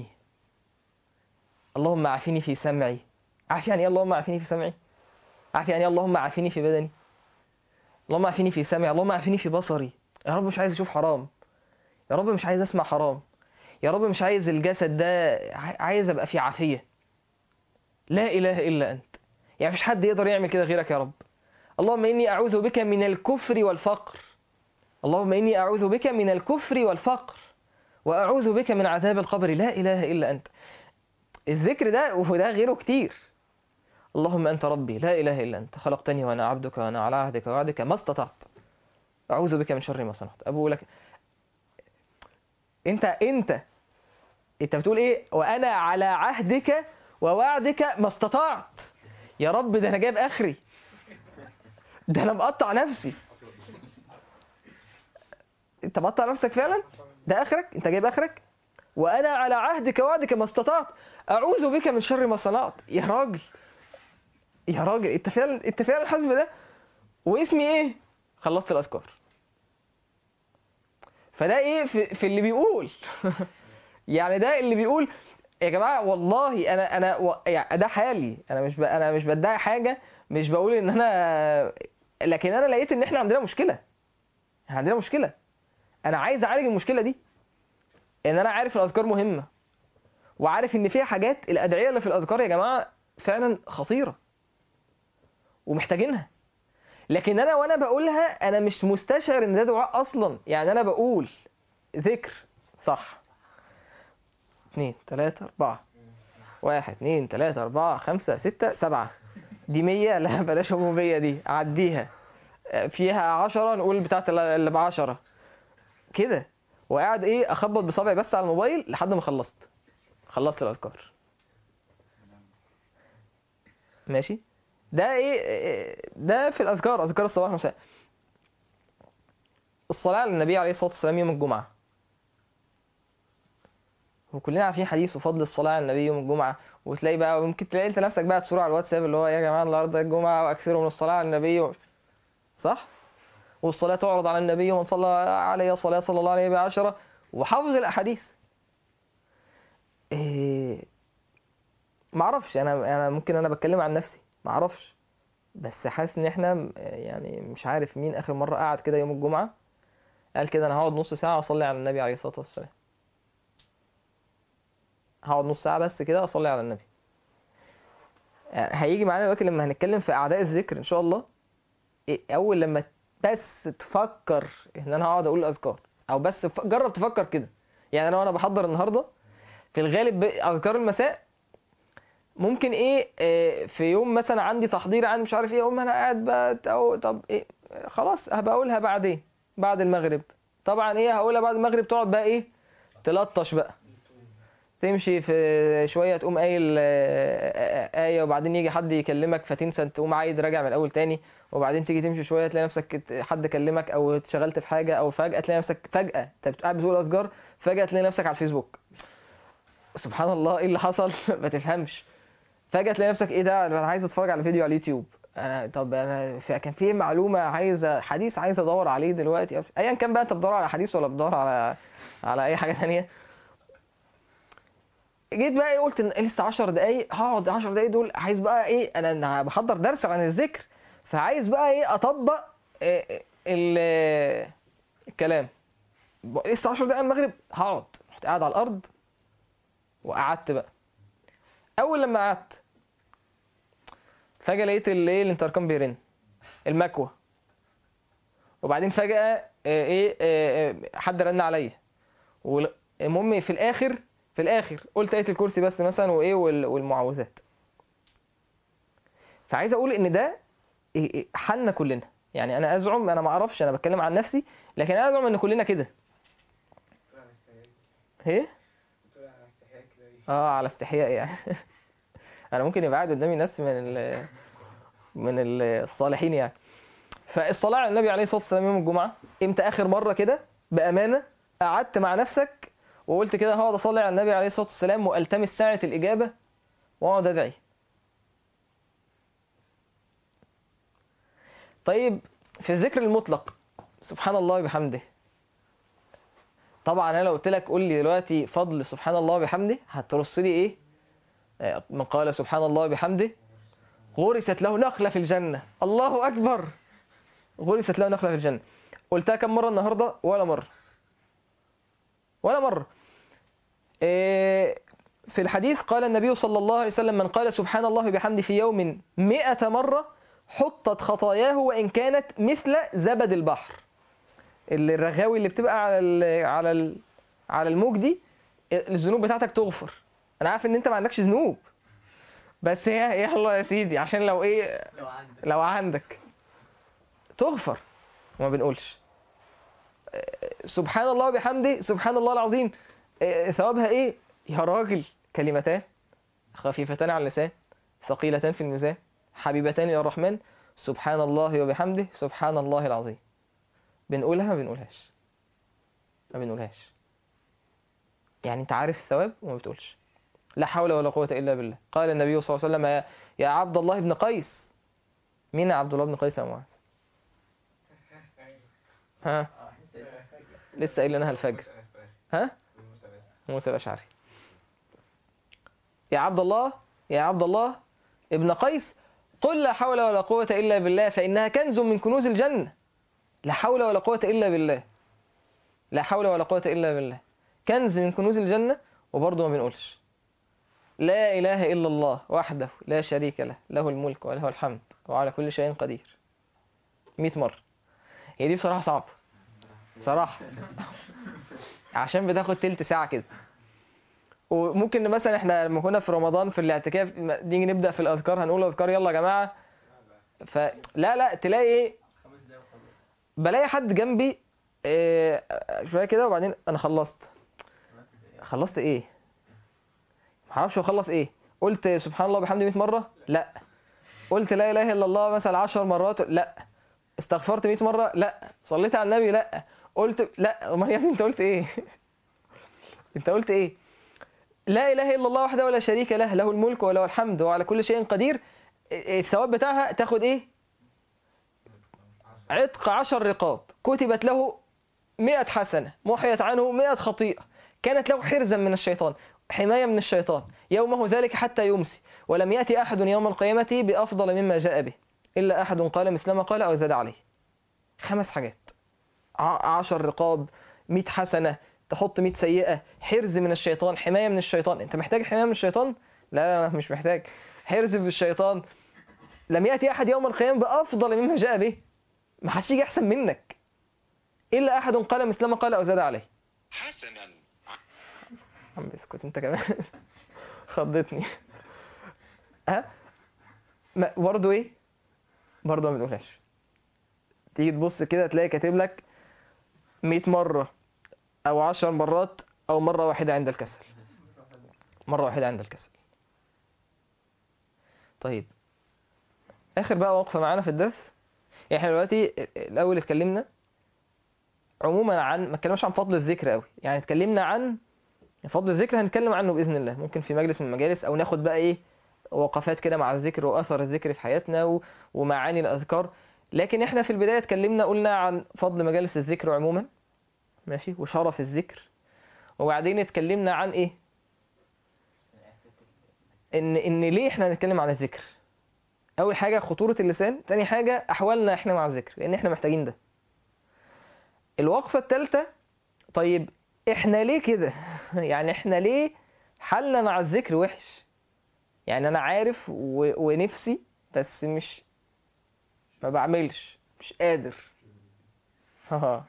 اللهم عافني في سمعي عارف يعني ايه اللهم عافني في سمعي عارف يعني ايه اللهم عافني في بدني اللهم عافني في سمعي اللهم عافني في بصري يا رب مش عايز اشوف حرام يا رب مش عايز اسمع حرام يا رب مش عايز الجسد ده ع- عايز ابقى في عافية لا اله الا انت يعني مفيش حد يقدر يعمل كده غيرك يا رب اللهم اني اعوذ بك من الكفر والفقر اللهم اني اعوذ بك من الكفر والفقر واعوذ بك من عذاب القبر لا اله الا انت الذكر ده وده غيره كتير اللهم انت ربي لا اله الا انت خلقتني وانا عبدك وانا على عهدك ووعدك ما استطعت اعوذ بك من شر ما صنعت ابو لك انت انت انت بتقول ايه وانا على عهدك ووعدك ما استطعت يا رب ده انا جايب اخري ده انا مقطع نفسي انت مقطع نفسك فعلا ده اخرك انت جايب اخرك وانا على عهدك ووعدك ما استطعت اعوذ بك من شر ما صنعت يا راجل يا راجل انت فعلا انت فعلا حاسس ده واسمي ايه خلصت الاذكار فده ايه في, في اللي بيقول يعني ده اللي بيقول يا جماعه والله انا انا و... يعني ده حالي انا مش ب... انا مش بدعي حاجه مش بقول ان انا لكن انا لقيت ان احنا عندنا مشكله إحنا عندنا مشكله انا عايز اعالج المشكله دي ان انا عارف الاذكار مهمه وعارف ان فيها حاجات الادعيه اللي في الاذكار يا جماعه فعلا خطيره ومحتاجينها لكن انا وانا بقولها انا مش مستشعر ان ده دعاء اصلا يعني انا بقول ذكر صح اتنين تلاتة أربعة واحد اتنين تلاتة أربعة خمسة ستة سبعة دي مية لا بلاش أبو مية دي عديها فيها عشرة نقول بتاعت اللي بعشرة كده وقاعد ايه اخبط بصبعي بس على الموبايل لحد ما خلصت خلصت الاذكار ماشي ده ايه إيه- ده في الاذكار اذكار الصباح والمساء الصلاه على النبي عليه الصلاه والسلام يوم الجمعه وكلنا عارفين حديث وفضل الصلاه على النبي يوم الجمعه وتلاقي بقى ممكن تلاقي انت نفسك بقى تصور على الواتساب اللي هو يا جماعه النهارده الجمعه واكثروا من الصلاه على النبي و... صح والصلاه تعرض على النبي ومن صلى عليه صلاه صلى الله عليه بعشره وحافظ الاحاديث إيه معرفش انا انا ممكن انا بتكلم عن نفسي معرفش بس حاسس ان احنا م- يعني مش عارف مين اخر مره قعد كده يوم الجمعه قال كده انا هقعد نص ساعه اصلي على النبي عليه الصلاه والسلام هقعد نص ساعه بس كده اصلي على النبي يعني هيجي معانا دلوقتي لما هنتكلم في اعداء الذكر ان شاء الله إيه، اول لما بس تفكر ان انا هقعد اقول اذكار او بس ف- جرب تفكر كده يعني انا وانا بحضر النهارده في الغالب ب- اذكار المساء ممكن ايه آه، في يوم مثلا عندي تحضير عن مش عارف ايه اقوم انا قاعد بقى أو طب ايه آه، خلاص هبقى اقولها بعدين بعد المغرب طبعا ايه هقولها بعد المغرب تقعد بقى ايه تلطش بقى تمشي في شويه تقوم قايل آه، آه، ايه وبعدين يجي حد يكلمك فتنسى تقوم عايد راجع من الاول تاني وبعدين تيجي تمشي شويه تلاقي نفسك ات- حد كلمك او اتشغلت في حاجه او فجاه تلاقي نفسك فجاه انت قاعد بتقول اذكار فجاه تلاقي نفسك على الفيسبوك سبحان الله ايه اللي حصل ما تفهمش فجاه تلاقي نفسك ايه ده انا عايز اتفرج على فيديو على اليوتيوب انا طب انا في كان في معلومه عايز حديث عايز ادور عليه دلوقتي أو- ايا كان بقى انت بتدور على حديث ولا بتدور على على اي حاجه ثانيه جيت بقى ايه قلت إن لسه 10 دقايق هقعد 10 دقايق دول عايز بقى ايه انا أنا بحضر درس عن الذكر فعايز بقى ايه اطبق إيه ال- الكلام بقى لسه 10 دقايق على المغرب هقعد رحت قاعد على الارض وقعدت بقى اول لما قعدت فجاه لقيت الايه الانتركم بيرن المكوه وبعدين فجاه آه، ايه آه، آه، حد رن عليا وال- المهم في الاخر في الاخر قلت ايه الكرسي بس مثلا وايه وال- والمعوذات فعايز اقول ان ده إيه- إيه حالنا كلنا يعني انا ازعم انا ما اعرفش انا بتكلم عن نفسي لكن انا ازعم ان كلنا كده ايه اه على استحياء يعني انا ممكن يبقى قاعد قدامي ناس من ال من ال- الصالحين يعني فالصلاه على النبي عليه الصلاه والسلام يوم الجمعه امتى اخر مره كده بامانه قعدت مع نفسك وقلت كده هقعد اصلي على النبي عليه الصلاه والسلام والتمس ساعه الاجابه واقعد ادعي طيب في الذكر المطلق سبحان الله وبحمده طبعا انا لو قلت لك قول لي دلوقتي فضل سبحان الله وبحمده هترص لي ايه آه، من قال سبحان الله وبحمده غرست له نخلة في الجنة الله أكبر غرست له نخلة في الجنة قلتها كم مرة النهاردة ولا مرة ولا مرة إيه، في الحديث قال النبي صلى الله عليه وسلم من قال سبحان الله وبحمده في يوم مئة مرة حطت خطاياه وإن كانت مثل زبد البحر الرغاوي اللي بتبقى على ال على ال على الموج دي الذنوب بتاعتك تغفر انا عارف ان انت ما عندكش ذنوب بس هي يلا يا سيدي عشان لو ايه لو عندك لو عندك تغفر وما بنقولش آه، سبحان الله وبحمده سبحان الله العظيم آه، ثوابها ايه يا راجل كلمتان خفيفتان على اللسان ثقيلتان في الميزان حبيبتان الى الرحمن سبحان الله وبحمده سبحان الله العظيم بنقولها ما بنقولهاش ما بنقولهاش يعني انت عارف الثواب وما بتقولش لا حول ولا قوة إلا بالله قال النبي صلى الله عليه وسلم يا- يا عبد الله بن قيس مين عبد الله بن قيس يا معاذ ها لسه قايل لنا الفجر ها موسى الأشعري. موسى الأشعري يا عبد الله يا عبد الله ابن قيس قل لا حول ولا قوة إلا بالله فإنها كنز من كنوز الجنة لا حول ولا قوة إلا بالله لا حول ولا قوة إلا بالله كنز من كنوز الجنة وبرضه ما بنقولش لا إله إلا الله وحده لا شريك له له الملك وله الحمد وعلى كل شيء قدير 100 مرة هي دي بصراحة صعبة صراحة عشان بتاخد تلت ساعة كده وممكن مثلا احنا لما كنا في رمضان في الاعتكاف ما- نيجي نبدأ في الأذكار هنقول أذكار يلا يا جماعة فلا لا تلاقي ايه بلاقي حد جنبي إيه شوية كده وبعدين أنا خلصت خلصت ايه معرفش هو خلص ايه قلت سبحان الله وبحمده 100 مرة لا قلت لا إله إلا الله مثلا 10 مرات لا استغفرت 100 مرة لا صليت على النبي لا قلت لا امال يا ابني انت قلت ايه انت قلت ايه لا اله الا الله وحده ولا شريك له له الملك وله الحمد وعلى كل شيء قدير الثواب بتاعها تاخد ايه عتق عشر رقاب كتبت له مئة حسنة محيت عنه مئة خطيئة كانت له حرزا من الشيطان حماية من الشيطان يومه ذلك حتى يمسي ولم يأتي أحد يوم القيامة بأفضل مما جاء به إلا أحد قال مثل ما قال أو زاد عليه خمس حاجات ع- عشر رقاب مئة حسنة تحط مئة سيئة حرز من الشيطان حماية من الشيطان أنت محتاج حماية من الشيطان؟ لا لا أنا مش محتاج حرز من الشيطان لم يأتي أحد يوم القيامة بأفضل مما جاء به ما حدش يجي أحسن منك إلا أحد قال مثل ما قال أو زاد عليه حسنا عم بسكت أنت كمان خضتني ها ما برضه إيه برضه ما بنقولهاش تيجي تبص كده تلاقي كاتب لك 100 مرة أو 10 مرات أو مرة واحدة عند الكسل مرة واحدة عند الكسل طيب آخر بقى وقفة معانا في الدرس يعني احنا دلوقتي الأول اتكلمنا عموما عن ما اتكلمناش عن فضل الذكر قوي يعني اتكلمنا عن فضل الذكر هنتكلم عنه بإذن الله ممكن في مجلس من المجالس أو ناخد بقى إيه وقفات كده مع الذكر وأثر الذكر في حياتنا و... ومعاني الأذكار لكن احنا في البداية اتكلمنا قلنا عن فضل مجالس الذكر عموما ماشي وشرف الذكر وبعدين اتكلمنا عن ايه ان ان ليه احنا هنتكلم عن الذكر اول حاجة خطورة اللسان تاني حاجة احوالنا احنا مع الذكر لان احنا محتاجين ده الوقفة الثالثة طيب احنا ليه كده يعني احنا ليه حالنا مع الذكر وحش يعني انا عارف و... ونفسي بس مش ما بعملش مش قادر ها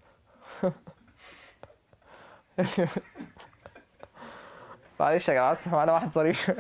معلش يا جماعه بس معانا واحد ظريف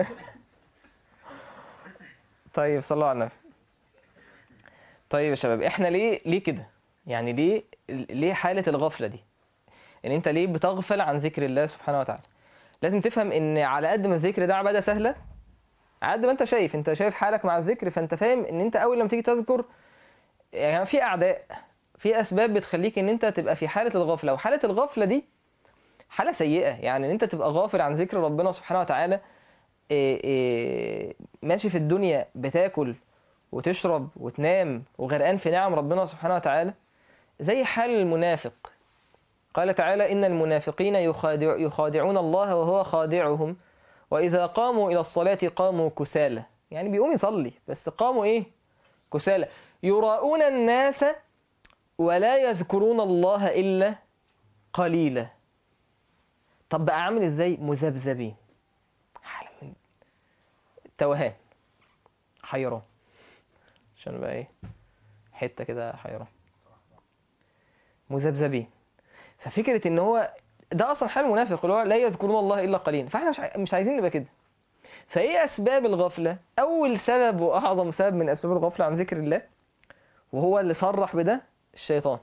طيب صلوا على النبي طيب يا شباب احنا ليه ليه كده يعني ليه ليه حالة الغفلة دي ان انت ليه بتغفل عن ذكر الله سبحانه وتعالى لازم تفهم ان على قد ما الذكر ده عبادة سهلة على قد ما انت شايف انت شايف حالك مع الذكر فانت فاهم ان انت اول لما تيجي تذكر يعني في اعداء في اسباب بتخليك ان انت تبقى في حالة الغفلة وحالة الغفلة دي حالة سيئة يعني ان انت تبقى غافل عن ذكر ربنا سبحانه وتعالى إيه إيه ماشي في الدنيا بتاكل وتشرب وتنام وغرقان في نعم ربنا سبحانه وتعالى زي حال المنافق قال تعالى إن المنافقين يخادع يخادعون الله وهو خادعهم وإذا قاموا إلى الصلاة قاموا كسالى يعني بيقوم يصلي بس قاموا إيه كسالى يراؤون الناس ولا يذكرون الله إلا قليلا طب بقى عامل إزاي مذبذبين حالة من توهان حيران عشان بقى إيه حتة كده حيران مذبذبين ففكرة ان هو ده اصلا حال المنافق اللي هو لا يذكرون الله الا قليلا فاحنا مش عاي- مش عايزين نبقى كده فايه اسباب الغفلة اول سبب واعظم سبب من اسباب الغفلة عن ذكر الله وهو اللي صرح بده الشيطان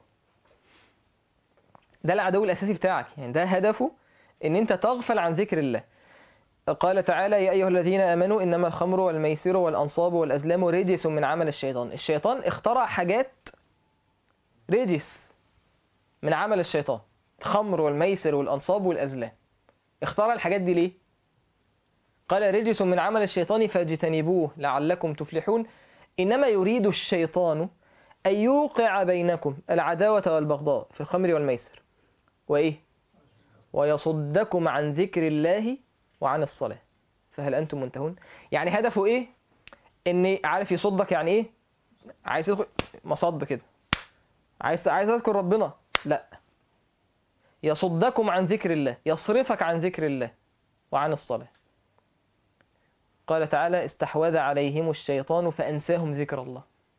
ده العدو الاساسي بتاعك يعني ده هدفه ان انت تغفل عن ذكر الله قال تعالى يا ايها الذين امنوا انما الخمر والميسر والانصاب والازلام رجس من عمل الشيطان الشيطان اخترع حاجات رجس من عمل الشيطان الخمر والميسر والأنصاب والأزلام اختار الحاجات دي ليه؟ قال رجس من عمل الشيطان فاجتنبوه لعلكم تفلحون إنما يريد الشيطان أن يوقع بينكم العداوة والبغضاء في الخمر والميسر وإيه ويصدكم عن ذكر الله وعن الصلاة فهل أنتم منتهون يعني هدفه إيه إن عارف يصدك يعني إيه عايز يدخل مصد كده عايز عايز اذكر ربنا لا يصدكم عن ذكر الله يصرفك عن ذكر الله وعن الصلاة قال تعالى استحوذ عليهم الشيطان فأنساهم ذكر الله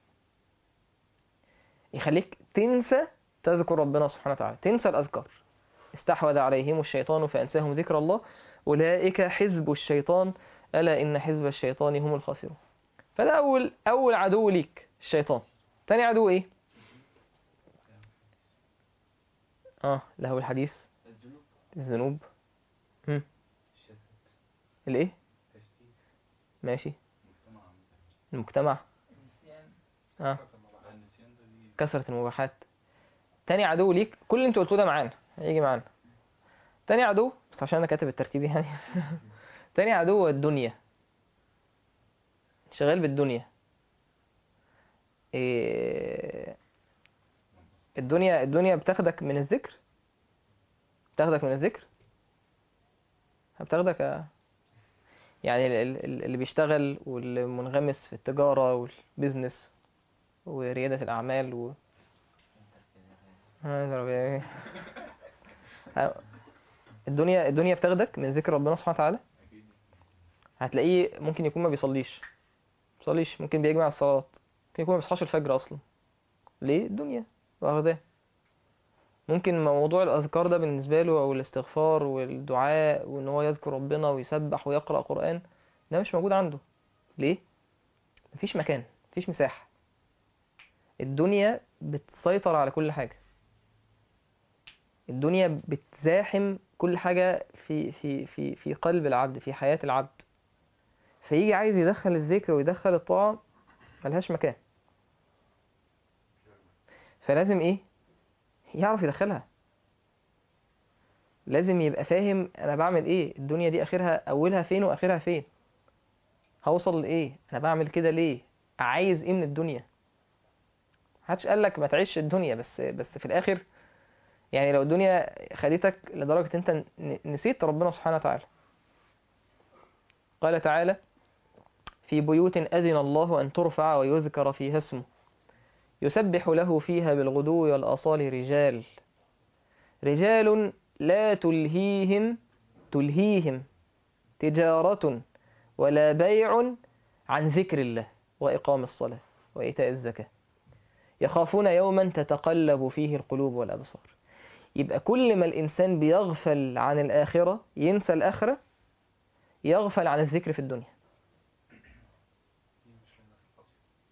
يخليك تنسى تذكر ربنا سبحانه وتعالى تنسى الأذكار استحوذ عليهم الشيطان فأنساهم ذكر الله أولئك حزب الشيطان ألا إن حزب الشيطان هم الخاسرون فده أول أول عدو ليك الشيطان تاني عدو إيه؟ آه له الحديث الذنوب الذنوب هم. الشتات الإيه؟ تشتيت ماشي مجتمع عامة المجتمع النسيان آه النسيان ده ليه كثرة المباحات تاني عدو ليك كل اللي انت قلتوه ده معانا هيجي معانا تاني عدو بس عشان انا كاتب الترتيب يعني تاني عدو هو الدنيا شغال بالدنيا إيه الدنيا الدنيا بتاخدك من الذكر بتاخدك من الذكر بتاخدك آه. يعني ال- ال- اللي بيشتغل واللي منغمس في التجارة والبيزنس وريادة الأعمال و هذا ربيعي. ها، الدنيا الدنيا بتاخدك من ذكر ربنا سبحانه وتعالى أكيد هتلاقيه ممكن يكون ما بيصليش ما بيصليش ممكن بيجمع الصلاة ممكن يكون ما بيصحاش الفجر أصلا ليه الدنيا واخداه ممكن موضوع الأذكار ده بالنسبة له أو الاستغفار والدعاء وإن هو يذكر ربنا ويسبح ويقرأ قرآن ده مش موجود عنده ليه؟ مفيش مكان مفيش مساحة الدنيا بتسيطر على كل حاجة الدنيا بتزاحم كل حاجة في في في في قلب العبد في حياة العبد فيجي عايز يدخل الذكر ويدخل الطاعة ملهاش مكان فلازم ايه يعرف يدخلها لازم يبقى فاهم انا بعمل ايه الدنيا دي اخرها اولها فين واخرها فين هوصل لايه انا بعمل كده ليه عايز ايه من الدنيا محدش قال لك ما تعيش الدنيا بس بس في الاخر يعني لو الدنيا خدتك لدرجة انت ن- نسيت ربنا سبحانه وتعالى قال تعالى في بيوت أذن الله أن ترفع ويذكر فيها اسمه يسبح له فيها بالغدو والآصال رجال رجال لا تلهيهم تلهيهم تجارة ولا بيع عن ذكر الله وإقام الصلاة وإيتاء الزكاة يخافون يوما تتقلب فيه القلوب والأبصار يبقى كل ما الإنسان بيغفل عن الآخرة ينسى الآخرة يغفل عن الذكر في الدنيا دي مش للناس الفاضية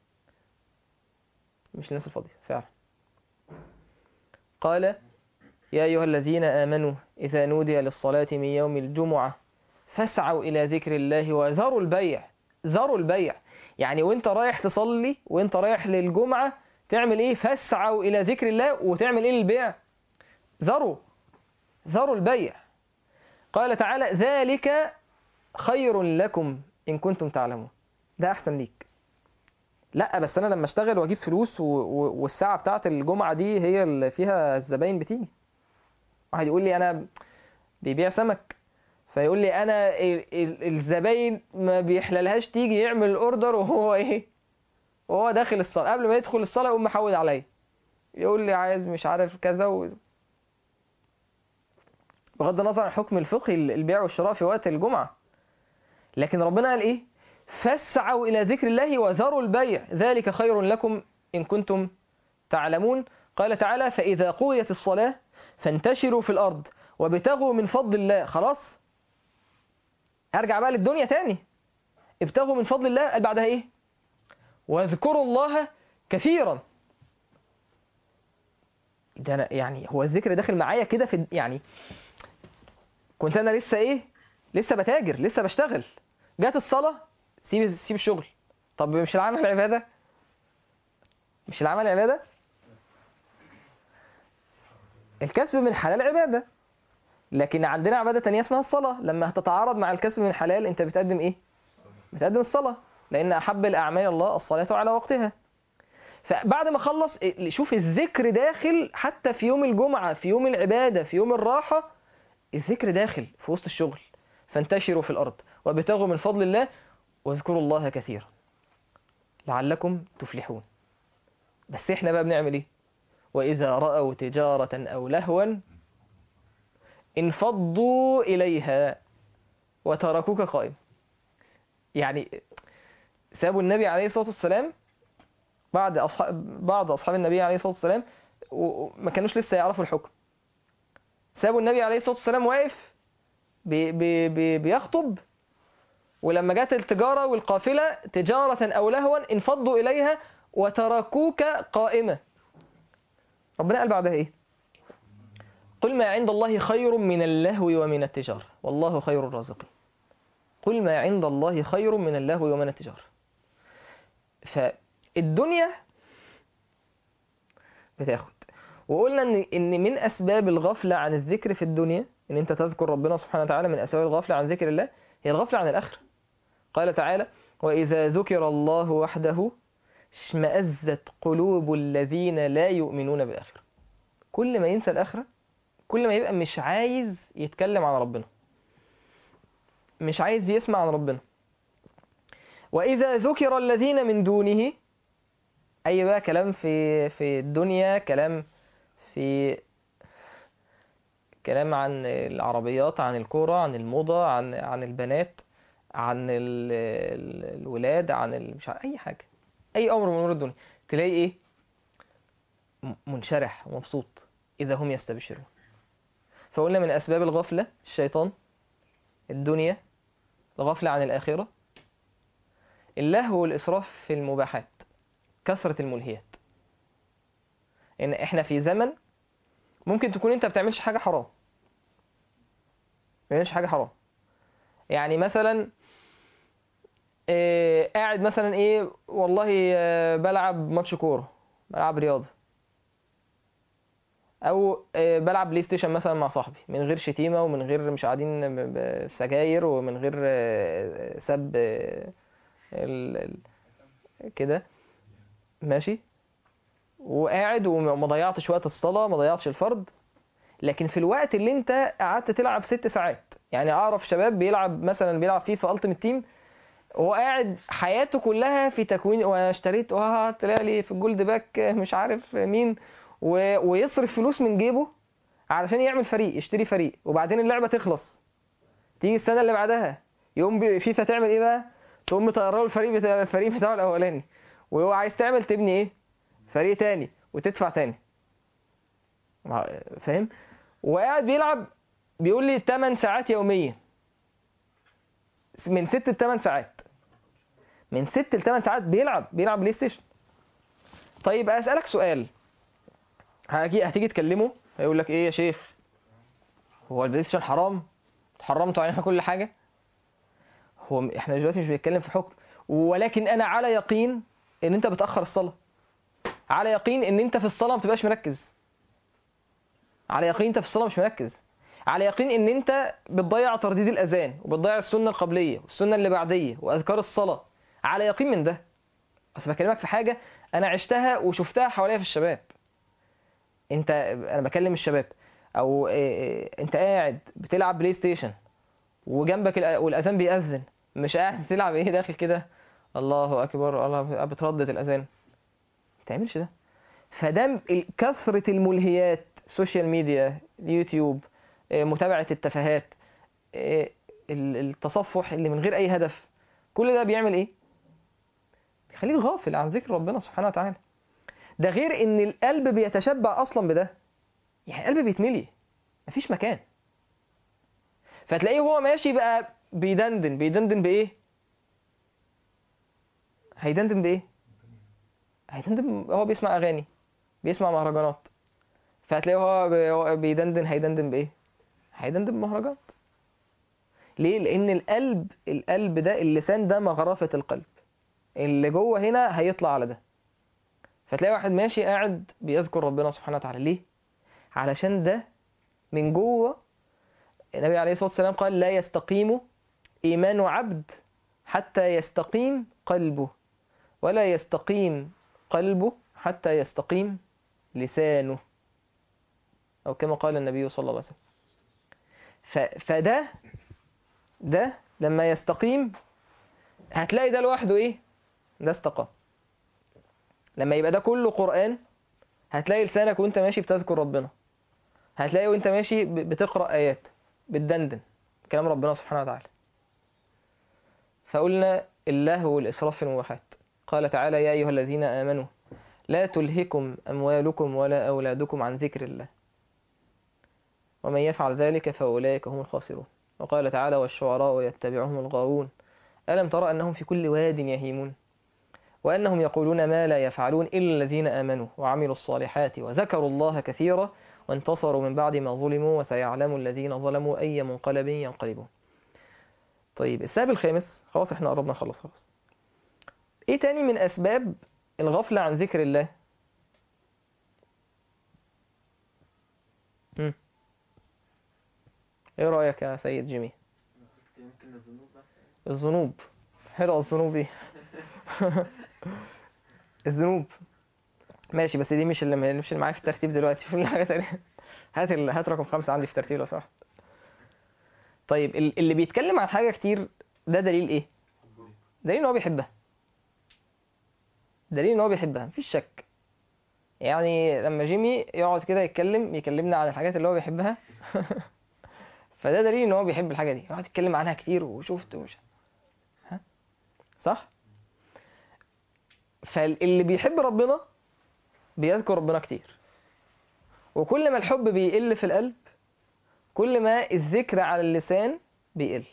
مش الناس الفاضية فعلا قال يا أيها الذين آمنوا إذا نودي للصلاة من يوم الجمعة فاسعوا إلى ذكر الله وذروا البيع ذروا البيع يعني وانت رايح تصلي وانت رايح للجمعة تعمل ايه فاسعوا إلى ذكر الله وتعمل ايه للبيع ذروا ذروا البيع قال تعالى ذلك خير لكم إن كنتم تعلمون ده أحسن ليك لا بس انا لما اشتغل واجيب فلوس و... و... والساعه بتاعه الجمعه دي هي اللي فيها الزباين بتيجي واحد يقول لي انا بيبيع سمك فيقول لي انا ال... ال... الزباين ما بيحللهاش تيجي يعمل الاوردر وهو ايه وهو داخل الصلاه قبل ما يدخل الصلاه يقوم محود عليا يقول لي عايز مش عارف كذا و... بغض النظر عن الحكم الفقهي البيع والشراء في وقت الجمعه لكن ربنا قال ايه فاسعوا إلى ذكر الله وذروا البيع ذلك خير لكم إن كنتم تعلمون قال تعالى فإذا قضيت الصلاة فانتشروا في الأرض وابتغوا من فضل الله خلاص أرجع بقى للدنيا تاني ابتغوا من فضل الله قال بعدها إيه واذكروا الله كثيرا ده أنا يعني هو الذكر داخل معايا كده في يعني كنت أنا لسه إيه لسه بتاجر لسه بشتغل جات الصلاة سيب سيب الشغل طب مش العمل عبادة مش العمل عبادة الكسب من الحلال عبادة لكن عندنا عبادة تانية اسمها الصلاة لما هتتعارض مع الكسب من الحلال انت بتقدم ايه بتقدم الصلاة لأن أحب الأعمال الله الصلاة على وقتها فبعد ما خلص إيه، شوف الذكر داخل حتى في يوم الجمعة في يوم العبادة في يوم الراحة الذكر داخل في وسط الشغل فانتشروا في الأرض وابتغوا من فضل الله واذكروا الله كثيرا لعلكم تفلحون بس احنا بقى بنعمل ايه وإذا رأوا تجارة أو لهوا انفضوا إليها وتركوك قائم يعني سابوا النبي عليه الصلاة والسلام بعد أصحاب بعض أصحاب النبي عليه الصلاة والسلام وما كانوش لسه يعرفوا الحكم سابوا النبي عليه الصلاة والسلام واقف بي بي بي بيخطب ولما جت التجارة والقافلة تجارة أو لهوا انفضوا إليها وتركوك قائمة ربنا قال بعدها إيه قل ما عند الله خير من اللهو ومن التجارة والله خير الرازقين قل ما عند الله خير من اللهو ومن التجارة فالدنيا بتاخد وقلنا ان ان من اسباب الغفله عن الذكر في الدنيا ان انت تذكر ربنا سبحانه وتعالى من اسباب الغفله عن ذكر الله هي الغفله عن الاخره قال تعالى واذا ذكر الله وحده اشمئزت قلوب الذين لا يؤمنون بالاخره كل ما ينسى الاخره كل ما يبقى مش عايز يتكلم عن ربنا مش عايز يسمع عن ربنا وإذا ذكر الذين من دونه أي بقى كلام في في الدنيا كلام في كلام عن العربيات عن الكورة عن الموضة عن عن البنات عن ال- ال- الولاد عن ال- مش عارف أي حاجة أي أمر من أمور الدنيا تلاقي إيه م- منشرح ومبسوط إذا هم يستبشرون فقلنا من أسباب الغفلة الشيطان الدنيا الغفلة عن الآخرة اللهو والإسراف في المباحات كثرة الملهيات إن إحنا في زمن ممكن تكون أنت بتعملش حاجة حرام ما بتعملش حاجة حرام يعني مثلا إيه قاعد مثلا إيه والله آه، بلعب ماتش كورة بلعب رياضة او آه، بلعب بلاي ستيشن مثلا مع صاحبي من غير شتيمه ومن غير مش قاعدين ب- ب- سجاير ومن غير آه، سب آه، ال- ال- كده ماشي وقاعد وما ضيعتش وقت الصلاه ما ضيعتش الفرض لكن في الوقت اللي انت قعدت تلعب ست ساعات يعني اعرف شباب بيلعب مثلا بيلعب فيفا التيمت تيم هو قاعد حياته كلها في تكوين واشتريت واه طلع لي في الجولد باك مش عارف مين و... ويصرف فلوس من جيبه علشان يعمل فريق يشتري فريق وبعدين اللعبه تخلص تيجي السنه اللي بعدها يقوم بي- فيفا تعمل ايه بقى تقوم مطيره له الفريق بتاع الفريق بتاعه الاولاني وهو عايز تعمل تبني ايه فريق تاني وتدفع تاني مع- فاهم وقاعد بيلعب بيقول لي 8 ساعات يوميا من 6 ل 8 ساعات من 6 ل 8 ساعات بيلعب بيلعب بلاي ستيشن طيب اسالك سؤال هاجي هتيجي تكلمه هيقول لك ايه يا شيخ هو البلاي ستيشن حرام حرمتوا علينا كل حاجه هو م- احنا دلوقتي مش بنتكلم في حكم ولكن انا على يقين ان انت بتاخر الصلاه على يقين ان انت في الصلاه ما بتبقاش مركز على يقين انت في الصلاه مش مركز على يقين ان انت بتضيع ترديد الاذان وبتضيع السنه القبليه والسنه اللي بعديه واذكار الصلاه على يقين من ده بس بكلمك في حاجه انا عشتها وشفتها حواليا في الشباب انت انا بكلم الشباب او إيه إيه انت قاعد بتلعب بلاي ستيشن وجنبك الأ- والاذان بيأذن مش قاعد تلعب ايه داخل كده الله اكبر الله بتردد الاذان ما تعملش ده فده ال- كثرة الملهيات سوشيال ميديا يوتيوب إيه، متابعة التفاهات إيه، ال- التصفح اللي من غير اي هدف كل ده بيعمل ايه بيخليك غافل عن ذكر ربنا سبحانه وتعالى ده غير ان القلب بيتشبع اصلا بده يعني القلب بيتملي مفيش مكان فتلاقيه هو ماشي بقى بيدندن بيدندن بايه هيدندن بايه هيدندن هو بيسمع اغاني بيسمع مهرجانات فهتلاقيه هو بي- هو بيدندن هيدندن بايه هيدندن بمهرجانات ليه لان القلب القلب ده اللسان ده مغرفة القلب اللي جوه هنا هيطلع على ده فتلاقي واحد ماشي قاعد بيذكر ربنا سبحانه وتعالى ليه علشان ده من جوه النبي عليه الصلاة والسلام قال لا يستقيم إيمان عبد حتى يستقيم قلبه ولا يستقيم قلبه حتى يستقيم لسانه أو كما قال النبي صلى الله عليه وسلم ف- فده ده لما يستقيم هتلاقي ده لوحده ايه ده استقام لما يبقى ده كله قرآن هتلاقي لسانك وانت ماشي بتذكر ربنا هتلاقي وانت ماشي ب- بتقرأ آيات بتدندن كلام ربنا سبحانه وتعالى فقلنا اللهو والإسراف في المباحات قال تعالى يا أيها الذين آمنوا لا تلهكم أموالكم ولا أولادكم عن ذكر الله ومن يفعل ذلك فأولئك هم الخاسرون وقال تعالى والشعراء يتبعهم الغاوون ألم ترى أنهم في كل واد يهيمون وأنهم يقولون ما لا يفعلون إلا الذين آمنوا وعملوا الصالحات وذكروا الله كثيرا وانتصروا من بعد ما ظلموا وسيعلم الذين ظلموا أي منقلب ينقلبون طيب السبب الخامس خلاص احنا قربنا نخلص خلاص ايه تاني من أسباب الغفلة عن ذكر الله مم. ايه رأيك يا سيد جيمي يمكن الذنوب بقى الذنوب حلوة الذنوب دي الذنوب ماشي بس دي مش اللي مش اللي معايا في الترتيب دلوقتي في حاجة تانية هات ال... هات رقم خمسة عندي في الترتيب لو سمحت طيب ال- اللي بيتكلم عن حاجة كتير ده دليل ايه؟ دليل ان هو بيحبها دليل ان هو بيحبها مفيش شك يعني لما جيمي يقعد كده يتكلم يكلمنا عن الحاجات اللي هو بيحبها فده دليل ان هو بيحب الحاجة دي يقعد يتكلم عنها كتير وشفت وش ها صح فاللي بيحب ربنا بيذكر ربنا كتير وكل ما الحب بيقل في القلب كل ما الذكر على اللسان بيقل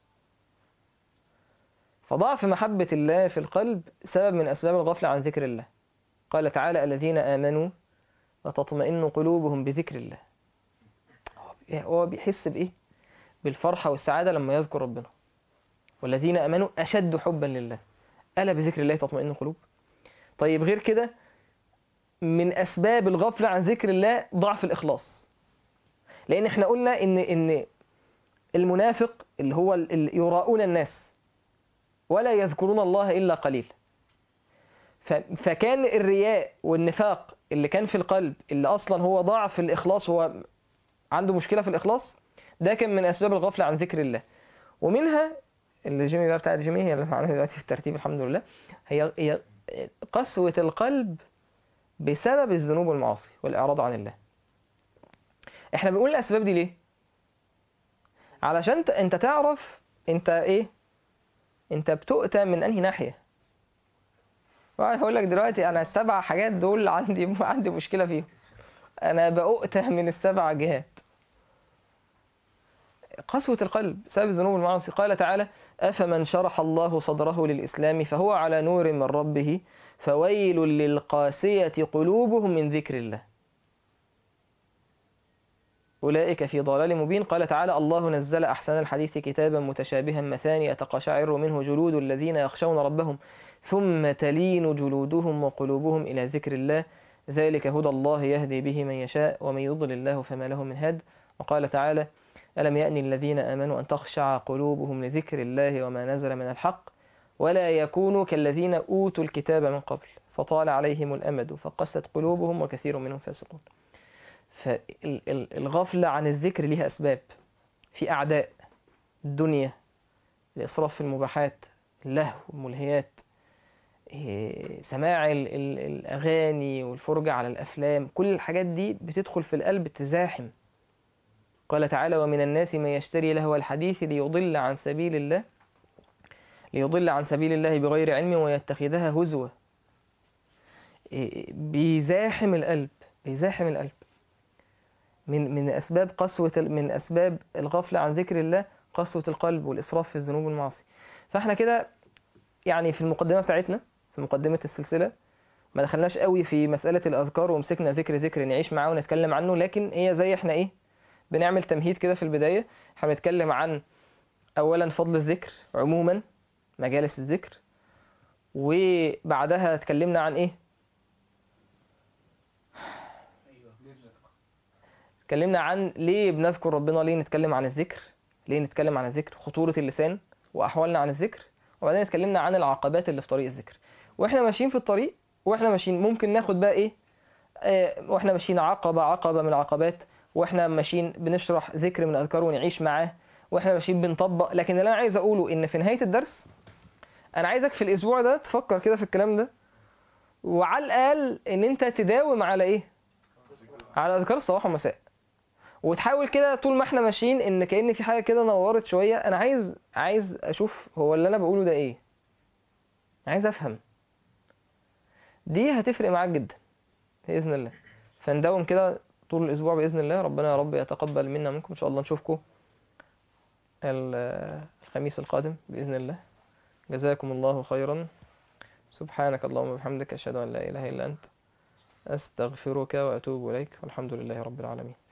فضعف محبة الله في القلب سبب من أسباب الغفلة عن ذكر الله قال تعالى الذين آمنوا وتطمئن قلوبهم بذكر الله هو بي- هو بيحس بإيه؟ بالفرحة والسعادة لما يذكر ربنا والذين آمنوا أشد حبا لله ألا بذكر الله تطمئن القلوب طيب غير كده من أسباب الغفلة عن ذكر الله ضعف الإخلاص لأن احنا قلنا إن إن المنافق اللي هو اللي يراؤون الناس ولا يذكرون الله إلا قليل ف- فكان الرياء والنفاق اللي كان في القلب اللي أصلا هو ضعف الإخلاص هو عنده مشكلة في الإخلاص ده كان من أسباب الغفلة عن ذكر الله ومنها اللي جيمي بقى بتاعت جيمي هي اللي معانا دلوقتي في الترتيب الحمد لله هي هي قسوة القلب بسبب الذنوب والمعاصي والإعراض عن الله احنا بنقول الأسباب دي ليه علشان ت- انت تعرف انت ايه انت بتؤتى من انهي ناحية واحد هقول لك دلوقتي انا السبع حاجات دول عندي عندي مشكلة فيهم انا بؤتى من السبع جهات قسوة القلب بسبب الذنوب والمعاصي قال تعالى أفمن شرح الله صدره للإسلام فهو على نور من ربه فويل للقاسية قلوبهم من ذكر الله أولئك في ضلال مبين قال تعالى الله نزل أحسن الحديث كتابا متشابها مثاني تقشعر منه جلود الذين يخشون ربهم ثم تلين جلودهم وقلوبهم إلى ذكر الله ذلك هدى الله يهدي به من يشاء ومن يضلل الله فما له من هاد وقال تعالى ألم يأن الذين آمنوا أن تخشع قلوبهم لذكر الله وما نزل من الحق ولا يكونوا كالذين أوتوا الكتاب من قبل فطال عليهم الأمد فقست قلوبهم وكثير منهم فاسقون فالغفلة عن الذكر لها أسباب في أعداء الدنيا الإسراف في المباحات اللهو الملهيات إيه، سماع ال- ال- الأغاني والفرجة على الأفلام كل الحاجات دي بتدخل في القلب تزاحم قال تعالى ومن الناس من يشتري لهو الحديث ليضل عن سبيل الله ليضل عن سبيل الله بغير علم ويتخذها هزوا إيه، بيزاحم القلب بيزاحم القلب من من اسباب قسوه ال- من اسباب الغفله عن ذكر الله قسوه القلب والاسراف في الذنوب والمعاصي فاحنا كده يعني في المقدمه بتاعتنا في مقدمه السلسله ما دخلناش قوي في مساله الاذكار ومسكنا ذكر ذكر نعيش معاه ونتكلم عنه لكن هي زي احنا ايه بنعمل تمهيد كده في البدايه احنا بنتكلم عن اولا فضل الذكر عموما مجالس الذكر وبعدها اتكلمنا عن ايه اتكلمنا عن ليه بنذكر ربنا ليه نتكلم عن الذكر ليه نتكلم عن الذكر خطورة اللسان وأحوالنا عن الذكر وبعدين اتكلمنا عن العقبات اللي في طريق الذكر واحنا ماشيين في الطريق واحنا ماشيين ممكن ناخد بقى ايه آه، واحنا ماشيين عقبة عقبة من العقبات واحنا ماشيين بنشرح ذكر من اذكار ونعيش معاه واحنا ماشيين بنطبق لكن اللي انا عايز اقوله ان في نهاية الدرس انا عايزك في الاسبوع ده تفكر كده في الكلام ده وعلى الاقل ان انت تداوم على ايه على اذكار الصباح والمساء وتحاول كده طول ما احنا ماشيين ان كأن في حاجة كده نورت شوية انا عايز عايز اشوف هو اللي انا بقوله ده ايه عايز افهم دي هتفرق معاك جدا بإذن الله فنداوم كده طول الأسبوع بإذن الله ربنا يا رب يتقبل منا منكم إن شاء الله نشوفكم ال- الخميس القادم بإذن الله جزاكم الله خيرا سبحانك اللهم وبحمدك أشهد أن لا إله إلا أنت أستغفرك وأتوب إليك والحمد لله رب العالمين